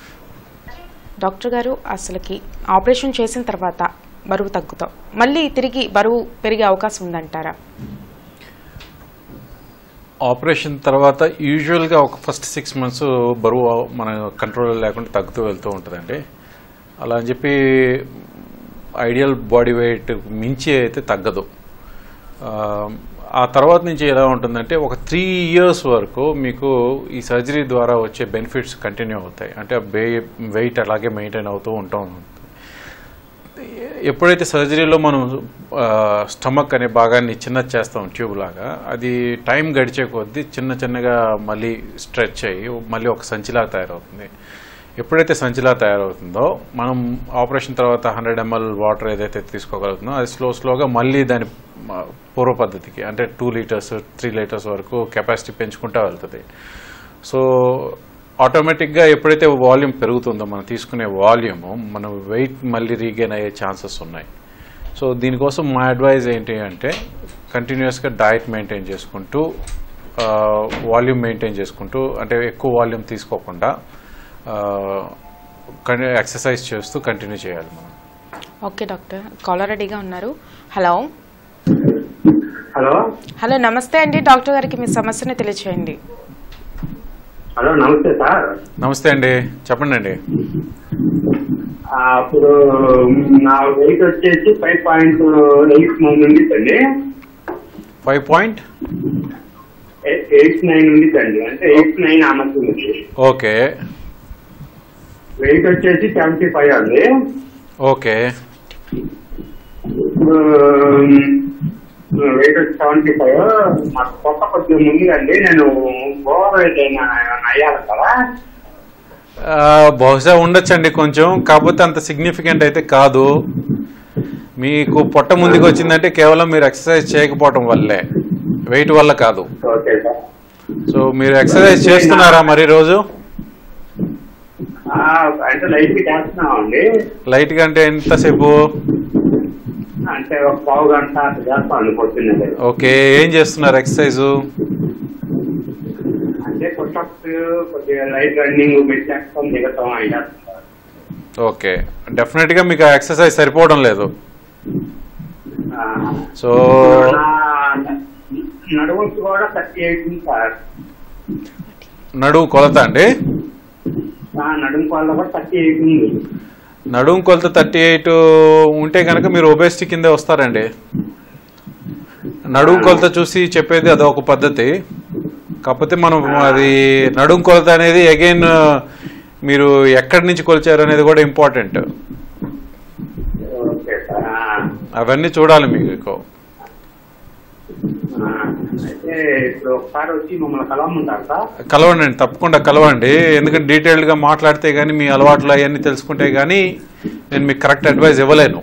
డాక్టర్ గారు అసలుకి ఆపరేషన్ చేసిన తర్వాత బరువు తగ్గుతాం మళ్ళీ తిరిగి బరువు పెరిగే అవకాశం ఉందంటారా ఆపరేషన్ తర్వాత యూజువల్గా ఒక ఫస్ట్ సిక్స్ మంత్స్ బరువు మన కంట్రోల్ లేకుండా తగ్గుతూ వెళ్తూ ఉంటుందండి అలా అని చెప్పి ఐడియల్ బాడీ వెయిట్ మించి అయితే తగ్గదు ఆ, ఆ తర్వాత నుంచి ఎలా ఉంటుందంటే ఒక త్రీ ఇయర్స్ వరకు మీకు ఈ సర్జరీ ద్వారా వచ్చే బెనిఫిట్స్ కంటిన్యూ అవుతాయి అంటే వెయిట్ అలాగే మెయింటైన్ అవుతూ ఉంటాం ఎప్పుడైతే సర్జరీలో మనం స్టమక్ అనే భాగాన్ని చిన్నది చేస్తాం ట్యూబ్ లాగా అది టైం గడిచే కొద్దీ చిన్న చిన్నగా మళ్ళీ స్ట్రెచ్ అయ్యి మళ్ళీ ఒక సంచిలాగా తయారవుతుంది ఎప్పుడైతే సంచిలా తయారవుతుందో మనం ఆపరేషన్ తర్వాత హండ్రెడ్ ఎంఎల్ వాటర్ ఏదైతే తీసుకోగలుగుతుందో అది స్లో స్లోగా మళ్ళీ దాని మ, పూర్వ పద్ధతికి అంటే టూ లీటర్స్ త్రీ లీటర్స్ వరకు కెపాసిటీ పెంచుకుంటూ వెళ్తుంది సో ఆటోమేటిక్గా ఎప్పుడైతే వాల్యూమ్ పెరుగుతుందో మనం తీసుకునే వాల్యూమ్ మన వెయిట్ మళ్ళీ రీగైన్ అయ్యే ఛాన్సెస్ ఉన్నాయి సో దీనికోసం మా అడ్వైజ్ ఏంటి అంటే కంటిన్యూస్గా డయట్ మెయింటైన్ చేసుకుంటూ వాల్యూమ్ మెయింటైన్ చేసుకుంటూ అంటే ఎక్కువ వాల్యూమ్ తీసుకోకుండా ఎక్సర్సైజ్ చేస్తూ కంటిన్యూ చేయాలి మనం ఓకే డాక్టర్ కాలర్ రెడీగా ఉన్నారు హలో హలో హలో నమస్తే అండి డాక్టర్ గారికి మీ సమస్యని తెలియచేయండి హలో నమస్తే సార్ నమస్తే అండి చెప్పండి అండి ఆ, అప్పుడు నా వెయిట్ వచ్చేసి ఫైవ్ పాయింట్ ఎయిట్ నైన్ ఉండిద్దండి ఫైవ్ పాయింట్ ఎయిట్ నైన్ ఉండిద్దండి అంటే ఎయిట్ నైన్ ఆ మధ్య ఉంది ఓకే వెయిట్ వచ్చేసి సెవెంటీ ఫైవ్ అండి ఓకే ఇప్పుడు వెయిట్ వచ్చి సెవెంటీ ఫైవ్ నాకు కొత్త కొద్దిగా ముందుకండి నేను ఓవర్ వెయిట్ అయినా అయ్యాలి కదా ఆ, బహుశా ఉండొచ్చండి కొంచెం కాకపోతే అంత సిగ్నిఫికెంట్ అయితే కాదు మీకు పొట్ట ముందుకు వచ్చిందంటే కేవలం మీరు ఎక్సర్సైజ్ చేయకపోవటం వల్లే వెయిట్ వల్ల కాదు ఓకే సార్ సో మీరు ఎక్సర్సైజ్ చేస్తున్నారా మరి రోజు ఆ, అంటే లైట్ చేస్తున్నామండి లైట్గా అంటే ఎంతసేపు అంటే ఒక పావు గంట అట్లా చేస్తామండి పొద్దున్నే ఓకే ఏం చేస్తున్నారు ఎక్సర్సైజ్ అంటే పుషప్స్ కొద్దిగా లైట్ రన్నింగ్ పెట్టేస్తాం దిగతాం అవి చేస్తాం ఓకే డెఫినెట్గా మీకు ఆ ఎక్సర్సైజ్ సరిపోవడం లేదు ఆ, సో నా నడుముకి కూడా థర్టీ ఎయిట్ ఉంది సార్ నడుము కొలత అండి నా నడుము వాళ్ళ కూడా థర్టీ ఎయిట్ ఉంది నడుము కొలత థర్టీ ఎయిట్ ఉంటే కనుక మీరు ఒబేసిటీ కిందే వస్తారండి నడుము కొలత చూసి చెప్పేది అదొక పద్ధతి కాకపోతే మనం అది నడుము కొలత అనేది అగైన్ మీరు ఎక్కడి నుంచి కొలిచారు అనేది కూడా ఇంపార్టెంట్ ఓకే సార్ ఆ, అవన్నీ చూడాలి మీకు ఆ, అయితే ఇప్పుడు ఒకసారి వచ్చి మమ్మల్ని కలవమంటారు సార్ కలవండి తప్పకుండా కలవండి ఎందుకంటే డీటెయిల్డ్గా మాట్లాడితే కానీ మీ అలవాట్లు అవన్నీ తెలుసుకుంటే కానీ నేను మీకు కరెక్ట్ అడ్వైస్ ఇవ్వలేను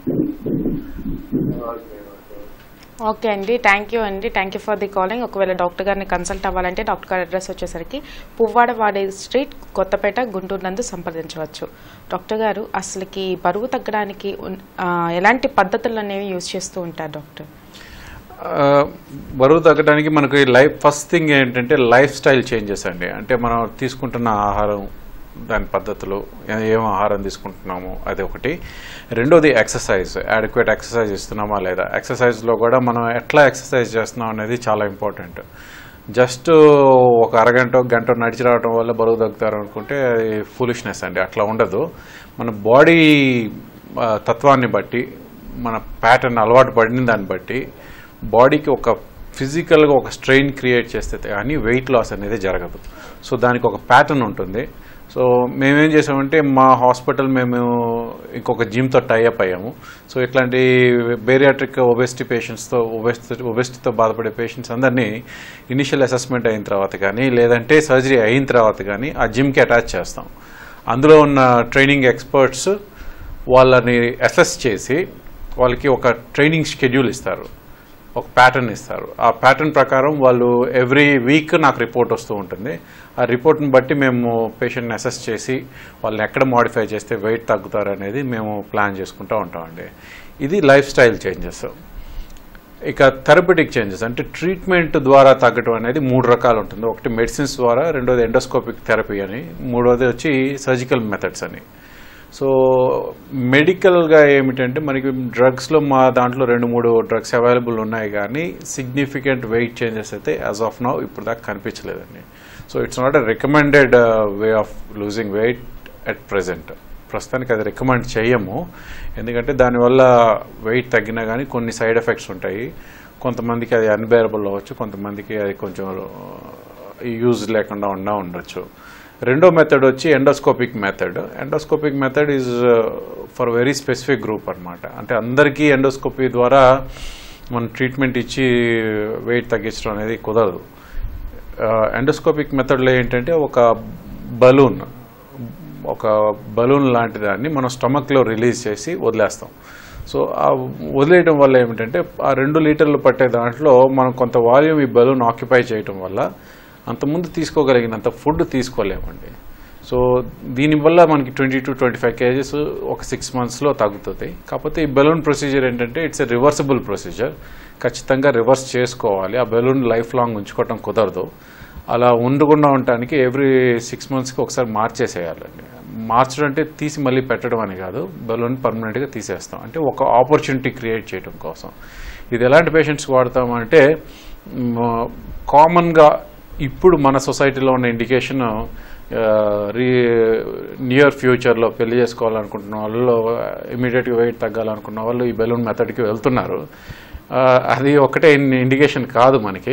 ఓకే ఓకే ఓకే అండి థ్యాంక్ యూ అండి thank you for the calling ఒకవేళ డాక్టర్ గారిని కన్సల్ట్ అవ్వాలంటే డాక్టర్ గారి అడ్రస్ వచ్చేసరికి పువ్వాడ వాడే స్ట్రీట్ కొత్తపేట గుంటూరు నందు సంప్రదించవచ్చు డాక్టర్ గారు అసలుకి బరువు తగ్గడానికి ఉన్- ఆ, ఎలాంటి పద్ధతులు అనేవి యూజ్ చేస్తూ ఉంటారు డాక్టర్ ఆ, బరువు తగ్గడానికి మనకి లైఫ్ ఫస్ట్ థింగ్ ఏంటంటే లైఫ్ స్టైల్ చేంజెస్ అండి అంటే మనం తీసుకుంటున్న ఆహారం దాని పద్ధతులు ఏ- ఏం ఆహారం తీసుకుంటున్నాము అది ఒకటి రెండోది ఎక్సర్సైజ్ అడిక్వేట్ ఎక్సర్సైజ్ ఇస్తున్నామా లేదా ఎక్సర్సైజ్లో కూడా మనం ఎట్లా ఎక్సర్సైజ్ చేస్తున్నాం అనేది చాలా ఇంపార్టెంట్ జస్ట్ ఒక అరగంట ఒక గంట నడిచి రావడం వల్ల బరువు తగ్గుతారు అనుకుంటే అది ఫూలిష్నెస్ అండి అట్లా ఉండదు మన బాడీ తత్వాన్ని బట్టి మన ప్యాటర్న్ అలవాటు పడిన దాన్ని బట్టి బాడీకి ఒక ఫిజికల్గా ఒక స్ట్రెయిన్ క్రియేట్ చేస్తే కానీ వెయిట్ లాస్ అనేది జరగదు సో దానికి ఒక ప్యాటర్న్ ఉంటుంది సో మేమేం చేసామంటే మా హాస్పిటల్ మేము ఇంకొక జిమ్తో టైఅప్ అయ్యాము సో ఇట్లాంటి బేరియాట్రిక్ ఒబెసిటీ పేషెంట్స్తో ఒబెసిటీ ఒబెసిటీతో బాధపడే పేషెంట్స్ అందరినీ ఇనిషియల్ అసెస్మెంట్ అయిన తర్వాత కానీ లేదంటే సర్జరీ అయిన తర్వాత కానీ ఆ జిమ్కి అటాచ్ చేస్తాం అందులో ఉన్న ట్రైనింగ్ ఎక్స్పర్ట్స్ వాళ్ళని అసెస్ చేసి వాళ్ళకి ఒక ట్రైనింగ్ షెడ్యూల్ ఇస్తారు ఒక ప్యాటర్న్ ఇస్తారు ఆ ప్యాటర్న్ ప్రకారం వాళ్ళు ఎవ్రీ వీక్ నాకు రిపోర్ట్ వస్తూ ఉంటుంది ఆ రిపోర్ట్ని బట్టి మేము పేషెంట్ని అసెస్ చేసి వాళ్ళని ఎక్కడ మోడిఫై చేస్తే వెయిట్ తగ్గుతారు అనేది మేము ప్లాన్ చేసుకుంటూ ఉంటామండి ఇది లైఫ్ స్టైల్ చేంజెస్ ఇక థెరపటిక్ చేంజెస్ అంటే ట్రీట్మెంట్ ద్వారా తగ్గటం అనేది మూడు రకాలు ఉంటుంది ఒకటి మెడిసిన్స్ ద్వారా రెండోది ఎండోస్కోపిక్ థెరపీ అని మూడోది వచ్చి సర్జికల్ మెథడ్స్ అని సో మెడికల్గా ఏమిటంటే మనకి డ్రగ్స్లో మా దాంట్లో రెండు మూడు డ్రగ్స్ అవైలబుల్ ఉన్నాయి కానీ సిగ్నిఫికెంట్ వెయిట్ చేంజెస్ అయితే యాజ్ ఆఫ్ నౌ ఇప్పుడు దాకా కనిపించలేదండి so it's not a recommended way of losing weight at present ప్రస్తుతానికి అది రికమెండ్ చేయము ఎందుకంటే దానివల్ల వెయిట్ తగ్గినా కానీ కొన్ని సైడ్ ఎఫెక్ట్స్ ఉంటాయి కొంతమందికి అది అన్బేరబుల్ అవ్వచ్చు కొంతమందికి అది కొంచెం యూజ్ లేకుండా ఉన్నా ఉండొచ్చు రెండో మెథడ్ వచ్చి endoscopic method endoscopic method is for very specific group అన్నమాట అంటే అందరికీ ఎండోస్కోపీ ద్వారా మనం ట్రీట్మెంట్ ఇచ్చి వెయిట్ తగ్గించడం అనేది కుదరదు ఎండోస్కోపిక్ మెథడ్లో ఏంటంటే ఒక బలూన్ ఒక బలూన్ లాంటి దాన్ని మనం స్టమక్లో రిలీజ్ చేసి వదిలేస్తాం సో ఆ వదిలేయడం వల్ల ఏమిటంటే ఆ రెండు లీటర్లు పట్టే దాంట్లో మనం కొంత వాల్యూమ్ ఈ బలూన్ ఆక్యుపై చేయడం వల్ల అంతకుముందు తీసుకోగలిగినంత ఫుడ్ తీసుకోలేమండి సో దీనివల్ల మనకి twenty to twenty five kgs ఒక సిక్స్ మంత్స్లో తగ్గుతుంది కాకపోతే ఈ బెలూన్ ప్రొసీజర్ ఏంటంటే ఇట్స్ ఎ రివర్సిబుల్ ప్రొసీజర్ ఖచ్చితంగా రివర్స్ చేసుకోవాలి ఆ బెలూన్ లైఫ్ లాంగ్ ఉంచుకోవటం కుదరదు అలా ఉండకుండా ఉండటానికి ఎవ్రీ సిక్స్ మంత్స్కి ఒకసారి మార్చేసేయాలండి మార్చడం అంటే తీసి మళ్ళీ పెట్టడం అని కాదు బెలూన్ పర్మనెంట్గా తీసేస్తాం అంటే ఒక ఆపర్చునిటీ క్రియేట్ చేయడం కోసం ఇది ఎలాంటి పేషెంట్స్కి వాడతామంటే కామన్గా ఇప్పుడు మన సొసైటీలో ఉన్న ఇండికేషన్ రీ నియర్ ఫ్యూచర్లో పెళ్లి చేసుకోవాలనుకుంటున్న వాళ్ళు ఇమీడియట్గా వెయిట్ తగ్గాలనుకున్న వాళ్ళు ఈ బెలూన్ మెథడ్కి వెళ్తున్నారు ఆ, అది ఒకటే ఇండికేషన్ కాదు మనకి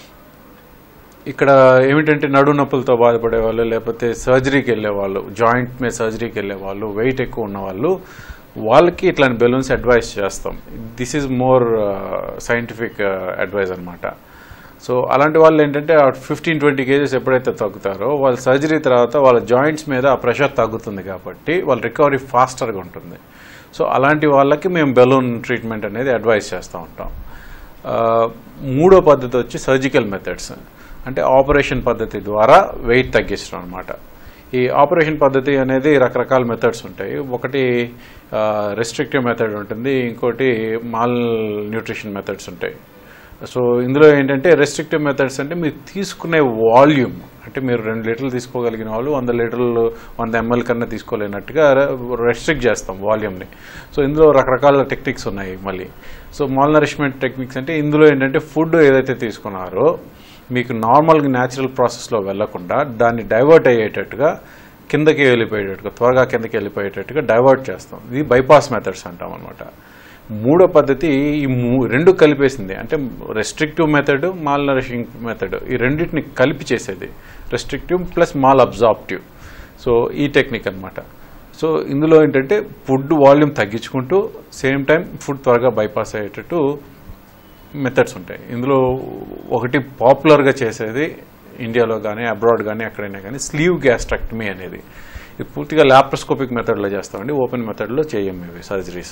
ఇక్కడ ఏమిటంటే నడు నొప్పులతో బాధపడే వాళ్ళు లేకపోతే సర్జరీకి వెళ్ళే వాళ్ళు జాయింట్ మీద సర్జరీకి వెళ్ళే వాళ్ళు వెయిట్ ఎక్కువ ఉన్న వాళ్ళు వాళ్ళకి ఇట్లాంటి బెలూన్స్ అడ్వైస్ చేస్తాం this is more scientific advice అనమాట సో అలాంటి వాళ్ళు ఏంటంటే ఫిఫ్టీన్ ట్వంటీ కేజెస్ ఎప్పుడైతే తగ్గుతారో వాళ్ళ సర్జరీ తర్వాత వాళ్ళ జాయింట్స్ మీద ఆ ప్రెషర్ తగ్గుతుంది కాబట్టి వాళ్ళ రికవరీ ఫాస్టర్గా ఉంటుంది సో అలాంటి వాళ్ళకి మేము బెలూన్ ట్రీట్మెంట్ అనేది అడ్వైస్ చేస్తూ ఉంటాం ఆ, మూడో పద్ధతి వచ్చి సర్జికల్ మెథడ్స్ అంటే ఆపరేషన్ పద్ధతి ద్వారా వెయిట్ తగ్గించడం అనమాట ఈ ఆపరేషన్ పద్ధతి అనేది రకరకాల మెథడ్స్ ఉంటాయి ఒకటి రెస్ట్రిక్టివ్ మెథడ్ ఉంటుంది ఇంకోటి మాల్ న్యూట్రిషన్ మెథడ్స్ ఉంటాయి సో ఇందులో ఏంటంటే రెస్ట్రిక్టివ్ మెథడ్స్ అంటే మీరు తీసుకునే వాల్యూమ్ అంటే మీరు రెండు లీటర్లు తీసుకోగలిగిన వాళ్ళు వంద లీటర్లు వంద ఎంఎల్ కన్నా తీసుకోలేనట్టుగా రెస్ట్రిక్ట్ చేస్తాం వాల్యూమ్ని సో ఇందులో రకరకాల టెక్నిక్స్ ఉన్నాయి మళ్ళీ సో మాల్ నరిష్మెంట్ టెక్నిక్స్ అంటే ఇందులో ఏంటంటే ఫుడ్ ఏదైతే తీసుకున్నారో మీకు నార్మల్గా న్యాచురల్ ప్రాసెస్లో వెళ్లకుండా దాన్ని డైవర్ట్ అయ్యేటట్టుగా కిందకి వెళ్ళిపోయేటట్టుగా త్వరగా కిందకి వెళ్ళిపోయేటట్టుగా డైవర్ట్ చేస్తాం ఇది బైపాస్ మెథడ్స్ అంటాం అనమాట మూడో పద్ధతి ఈ మూ- రెండు కలిపేసింది అంటే restrictive method malnourishing method ఈ రెండింటిని కలిపి చేసేది restrictive plus malabsorptive so ఈ టెక్నిక్ అన్నమాట సో ఇందులో ఏంటంటే ఫుడ్ వాల్యూమ్ తగ్గించుకుంటూ సేమ్ టైం ఫుడ్ త్వరగా బైపాస్ అయ్యేటట్టు మెథడ్స్ ఉంటాయి ఇందులో ఒకటి పాపులర్గా చేసేది ఇండియాలో కానీ అబ్రాడ్ కానీ ఎక్కడైనా కానీ స్లీవ్ గ్యాస్ట్రక్టమీ అనేది ఇది పూర్తిగా ల్యాప్రోస్కోపిక్ మెథడ్లో చేస్తామండి ఓపెన్ మెథడ్లో చేయం ఇవి surgeries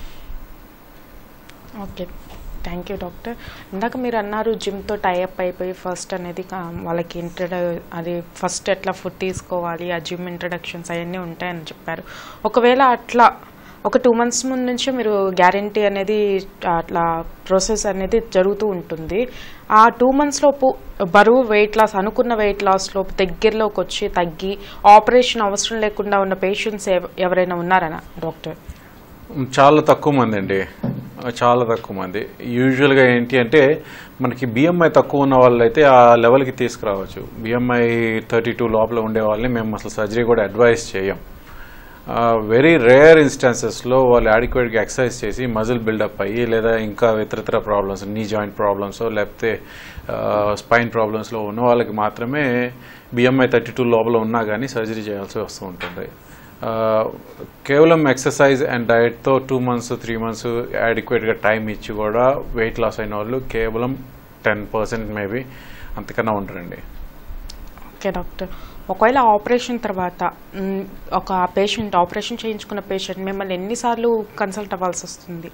okay thank you doctor ఇందాక మీరు అన్నారు జిమ్తో టైఅప్ అయిపోయి ఫస్ట్ అనేది కా- వాళ్ళకి ఇంట్రడ అది ఫస్ట్ ఎట్లా ఫుడ్ తీసుకోవాలి ఆ జిమ్ ఇంట్రడక్షన్స్ అవన్నీ ఉంటాయని చెప్పారు ఒకవేళ అట్లా ఒక టూ మంత్స్ ముందు నుంచి మీరు గ్యారంటీ అనేది అట్లా ప్రాసెస్ అనేది జరుగుతూ ఉంటుంది ఆ టూ మంత్స్ లోపు బరువు వెయిట్ లాస్ అనుకున్న వెయిట్ లాస్ లోపు దగ్గరలోకి వచ్చి తగ్గి ఆపరేషన్ అవసరం లేకుండా ఉన్న పేషెంట్స్ ఎవరైనా ఉన్నారనా డాక్టర్ చాలా తక్కువ మంది అండి చాలా తక్కువ మంది యూజువల్గా ఏంటి అంటే మనకి బిఎంఐ తక్కువ ఉన్న వాళ్ళైతే ఆ లెవెల్కి తీసుకురావచ్చు బిఎంఐ థర్టీ టూ లోపల ఉండే వాళ్ళని మేము అసలు సర్జరీ కూడా అడ్వైస్ చేయం వెరీ రేర్ ఇన్స్టాన్సెస్లో వాళ్ళు అడిక్వేట్గా ఎక్సర్సైజ్ చేసి మజిల్ బిల్డప్ అయ్యి లేదా ఇంకా ఇతరతర ప్రాబ్లమ్స్ నీ జాయింట్ ప్రాబ్లమ్స్ లేకపోతే స్పైన్ ప్రాబ్లమ్స్లో ఉన్న వాళ్ళకి మాత్రమే బిఎంఐ థర్టీ టూ లోపల ఉన్నా కానీ సర్జరీ చేయాల్సి వస్తూ ఉంటుంది ఆ, కేవలం ఎక్సర్సైజ్ అండ్ డయట్తో టూ మంత్స్ త్రీ మంత్స్ అడిక్వేట్గా టైం ఇచ్చి కూడా వెయిట్ లాస్ అయిన వాళ్ళు కేవలం టెన్ పర్సెంట్ మేబీ అంతకన్నా ఉండరండి ఓకే డాక్టర్ ఒకవేళ ఆపరేషన్ తర్వాత మ్, ఒక పేషెంట్ ఆపరేషన్ చేయించుకున్న పేషెంట్ మిమ్మల్ని ఎన్నిసార్లు కన్సల్ట్ అవ్వాల్సి వస్తుంది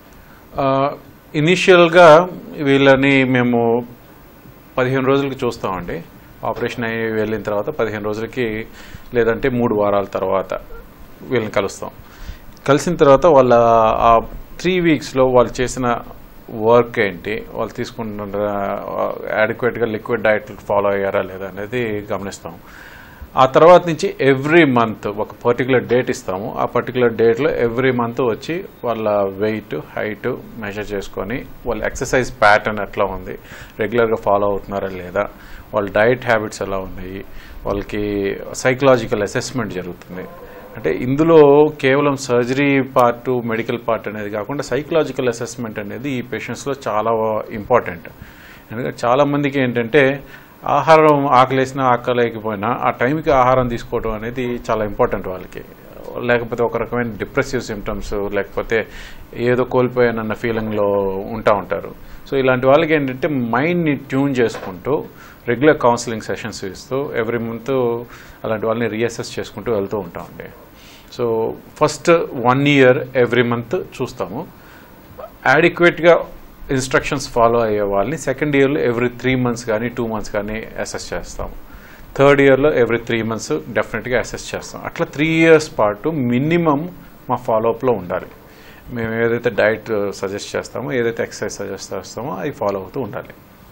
ఇనీషియల్గా వీళ్ళని మేము పదిహేను రోజులకి చూస్తామండి ఆపరేషన్ అయ్యి వెళ్ళిన తర్వాత పదిహేను రోజులకి లేదంటే మూడు వారాల తర్వాత వీళ్ళని కలుస్తాం కలిసిన తర్వాత వాళ్ళ ఆ త్రీ వీక్స్లో వాళ్ళు చేసిన వర్క్ ఏంటి వాళ్ళు తీసుకుంటున్న అడిక్వేట్గా లిక్విడ్ డైట్ ఫాలో అయ్యారా లేదా అనేది గమనిస్తాం ఆ తర్వాత నుంచి ఎవ్రీ మంత్ ఒక పర్టికులర్ డేట్ ఇస్తాము ఆ పర్టికులర్ డేట్లో ఎవ్రీ మంత్ వచ్చి వాళ్ళ వెయిట్ హైట్ మెజర్ చేసుకొని వాళ్ళ ఎక్సర్సైజ్ ప్యాటర్న్ ఎట్లా ఉంది రెగ్యులర్గా ఫాలో అవుతున్నారా లేదా వాళ్ళ డైట్ హ్యాబిట్స్ ఎలా ఉన్నాయి వాళ్ళకి సైకలాజికల్ అసెస్మెంట్ జరుగుతుంది అంటే ఇందులో కేవలం సర్జరీ పార్ట్ మెడికల్ పార్ట్ అనేది కాకుండా సైకలాజికల్ అసెస్మెంట్ అనేది ఈ పేషెంట్స్లో చాలా ఇంపార్టెంట్ ఎందుకంటే చాలా మందికి ఏంటంటే ఆహారం ఆకలేసినా ఆకలేకపోయినా ఆ టైంకి ఆహారం తీసుకోవడం అనేది చాలా ఇంపార్టెంట్ వాళ్ళకి లేకపోతే ఒక రకమైన డిప్రెసివ్ సిమ్టమ్స్ లేకపోతే ఏదో కోల్పోయానన్న ఫీలింగ్లో ఉంటా ఉంటారు సో ఇలాంటి వాళ్ళకి ఏంటంటే మైండ్ని ట్యూన్ చేసుకుంటూ రెగ్యులర్ కౌన్సిలింగ్ సెషన్స్ ఇస్తూ ఎవ్రీ మంత్ అలాంటి వాళ్ళని రీఅసెస్ చేసుకుంటూ వెళ్తూ ఉంటామండి so first one year every month చూస్తాము యాడిక్వేట్గా ఇన్స్ట్రక్షన్స్ ఫాలో అయ్యే వాళ్ళని సెకండ్ ఇయర్లో ఎవ్రీ త్రీ మంత్స్ కానీ టూ మంత్స్ కానీ అసెస్ చేస్తాము థర్డ్ ఇయర్లో ఎవ్రీ త్రీ మంత్స్ డెఫినెట్గా అసెస్ చేస్తాం అట్లా త్రీ ఇయర్స్ పాటు మినిమం మా ఫాలోఅప్లో ఉండాలి మేము ఏదైతే డైట్ సజెస్ట్ చేస్తామో ఏదైతే ఎక్సర్సైజ్ సజెస్ట్ చేస్తామో అవి ఫాలో అవుతూ ఉండాలి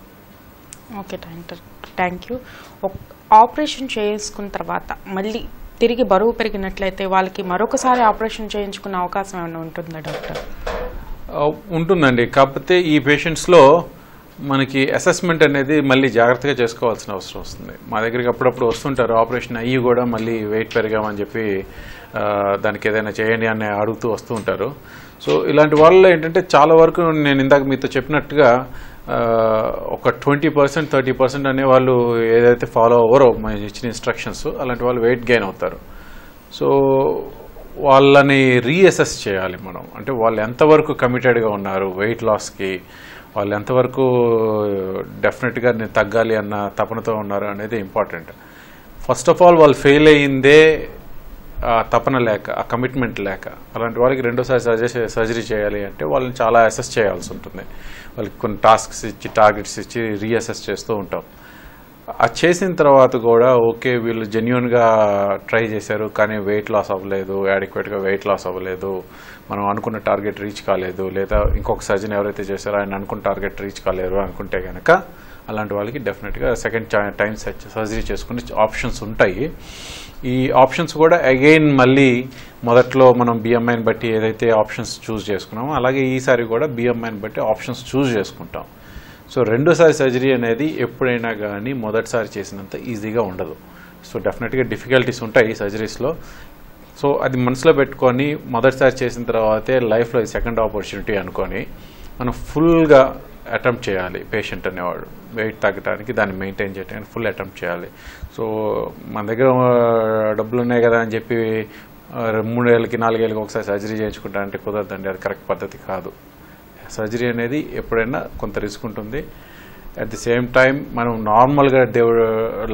okay doctor thank you operation చేసుకున్న తర్వాత మళ్ళీ తిరిగి బరువు పెరిగినట్లయితే వాళ్ళకి మరొకసారి ఆపరేషన్ చేయించుకునే అవకాశం ఏమైనా ఉంటుందా డాక్టర్ ఆ, ఉంటుందండి కాకపోతే ఈ పేషెంట్స్లో మనకి అసెస్మెంట్ అనేది మళ్ళీ జాగ్రత్తగా చేసుకోవాల్సిన అవసరం వస్తుంది మా దగ్గరికి అప్పుడప్పుడు వస్తుంటారు ఆపరేషన్ అయ్యి కూడా మళ్ళీ వెయిట్ పెరిగామని చెప్పి ఆ, దానికి ఏదైనా చేయండి అని అడుగుతూ వస్తూ ఉంటారు సో ఇలాంటి వాళ్ళలో ఏంటంటే చాలా వరకు నేను ఇందాక మీతో చెప్పినట్టుగా ఆ, ఒక ట్వంటీ పర్సెంట్ థర్టీ పర్సెంట్ అనే వాళ్ళు ఏదైతే ఫాలో అవ్వరో మనం ఇచ్చిన ఇన్స్ట్రక్షన్స్ అలాంటి వాళ్ళు వెయిట్ గెయిన్ అవుతారు సో వాళ్ళని రీఅసెస్ చేయాలి మనం అంటే వాళ్ళు ఎంతవరకు కమిటెడ్గా ఉన్నారు వెయిట్ లాస్కి వాళ్ళు ఎంతవరకు డెఫినెట్గా నేను తగ్గాలి అన్న తపనతో ఉన్నారు అనేది ఇంపార్టెంట్ ఫస్ట్ ఆఫ్ ఆల్ వాళ్ళు ఫెయిల్ అయ్యిందే ఆ తపన లేక ఆ కమిట్మెంట్ లేక అలాంటి వాళ్ళకి రెండోసారి సజెస్ట్ సర్జరీ చేయాలి అంటే వాళ్ళని చాలా అసెస్ చేయాల్సి ఉంటుంది వాళ్ళకి కొన్ని టాస్క్స్ ఇచ్చి టార్గెట్స్ ఇచ్చి రీఅసెస్ చేస్తూ ఉంటాం అది చేసిన తర్వాత కూడా ఓకే వీళ్ళు జెన్యున్గా ట్రై చేశారు కానీ వెయిట్ లాస్ అవ్వలేదు యాడిక్వేట్గా వెయిట్ లాస్ అవ్వలేదు మనం అనుకున్న టార్గెట్ రీచ్ కాలేదు లేదా ఇంకొక సర్జన్ ఎవరైతే చేశారో ఆయన అనుకున్న టార్గెట్ రీచ్ కాలేరు అనుకుంటే కనుక అలాంటి వాళ్ళకి డెఫినెట్గా సెకండ్ టైం సర్జరీ చేసుకునే ఆప్షన్స్ ఉంటాయి ఈ ఆప్షన్స్ కూడా అగైన్ మళ్ళీ మొదట్లో మనం బిఎంఐని బట్టి ఏదైతే ఆప్షన్స్ చూస్ చేసుకున్నామో అలాగే ఈసారి కూడా బిఎంఐని బట్టి ఆప్షన్స్ చూస్ చేసుకుంటాం సో రెండోసారి సర్జరీ అనేది ఎప్పుడైనా కానీ మొదటిసారి చేసినంత ఈజీగా ఉండదు సో డెఫినెట్గా డిఫికల్టీస్ ఉంటాయి ఈ సర్జరీస్లో సో అది మనసులో పెట్టుకొని మొదటిసారి చేసిన తర్వాతే లైఫ్లో సెకండ్ ఆపర్చునిటీ అనుకొని మనం ఫుల్గా అటెంప్ట్ చేయాలి పేషెంట్ అనేవాడు వెయిట్ తగ్గడానికి దాన్ని మెయింటైన్ చేయడానికి ఫుల్ అటెంప్ట్ చేయాలి సో మన దగ్గర ఆ, డబ్బులు ఉన్నాయి కదా అని చెప్పి ఆ, మూడేళ్ళకి నాలుగేళ్ళకి ఒకసారి సర్జరీ చేయించుకుంటా అంటే కుదరదండి అది కరెక్ట్ పద్ధతి కాదు సర్జరీ అనేది ఎప్పుడైనా కొంత రిస్క్ ఉంటుంది అట్ ది సేమ్ టైం మనం నార్మల్గా దేవుడు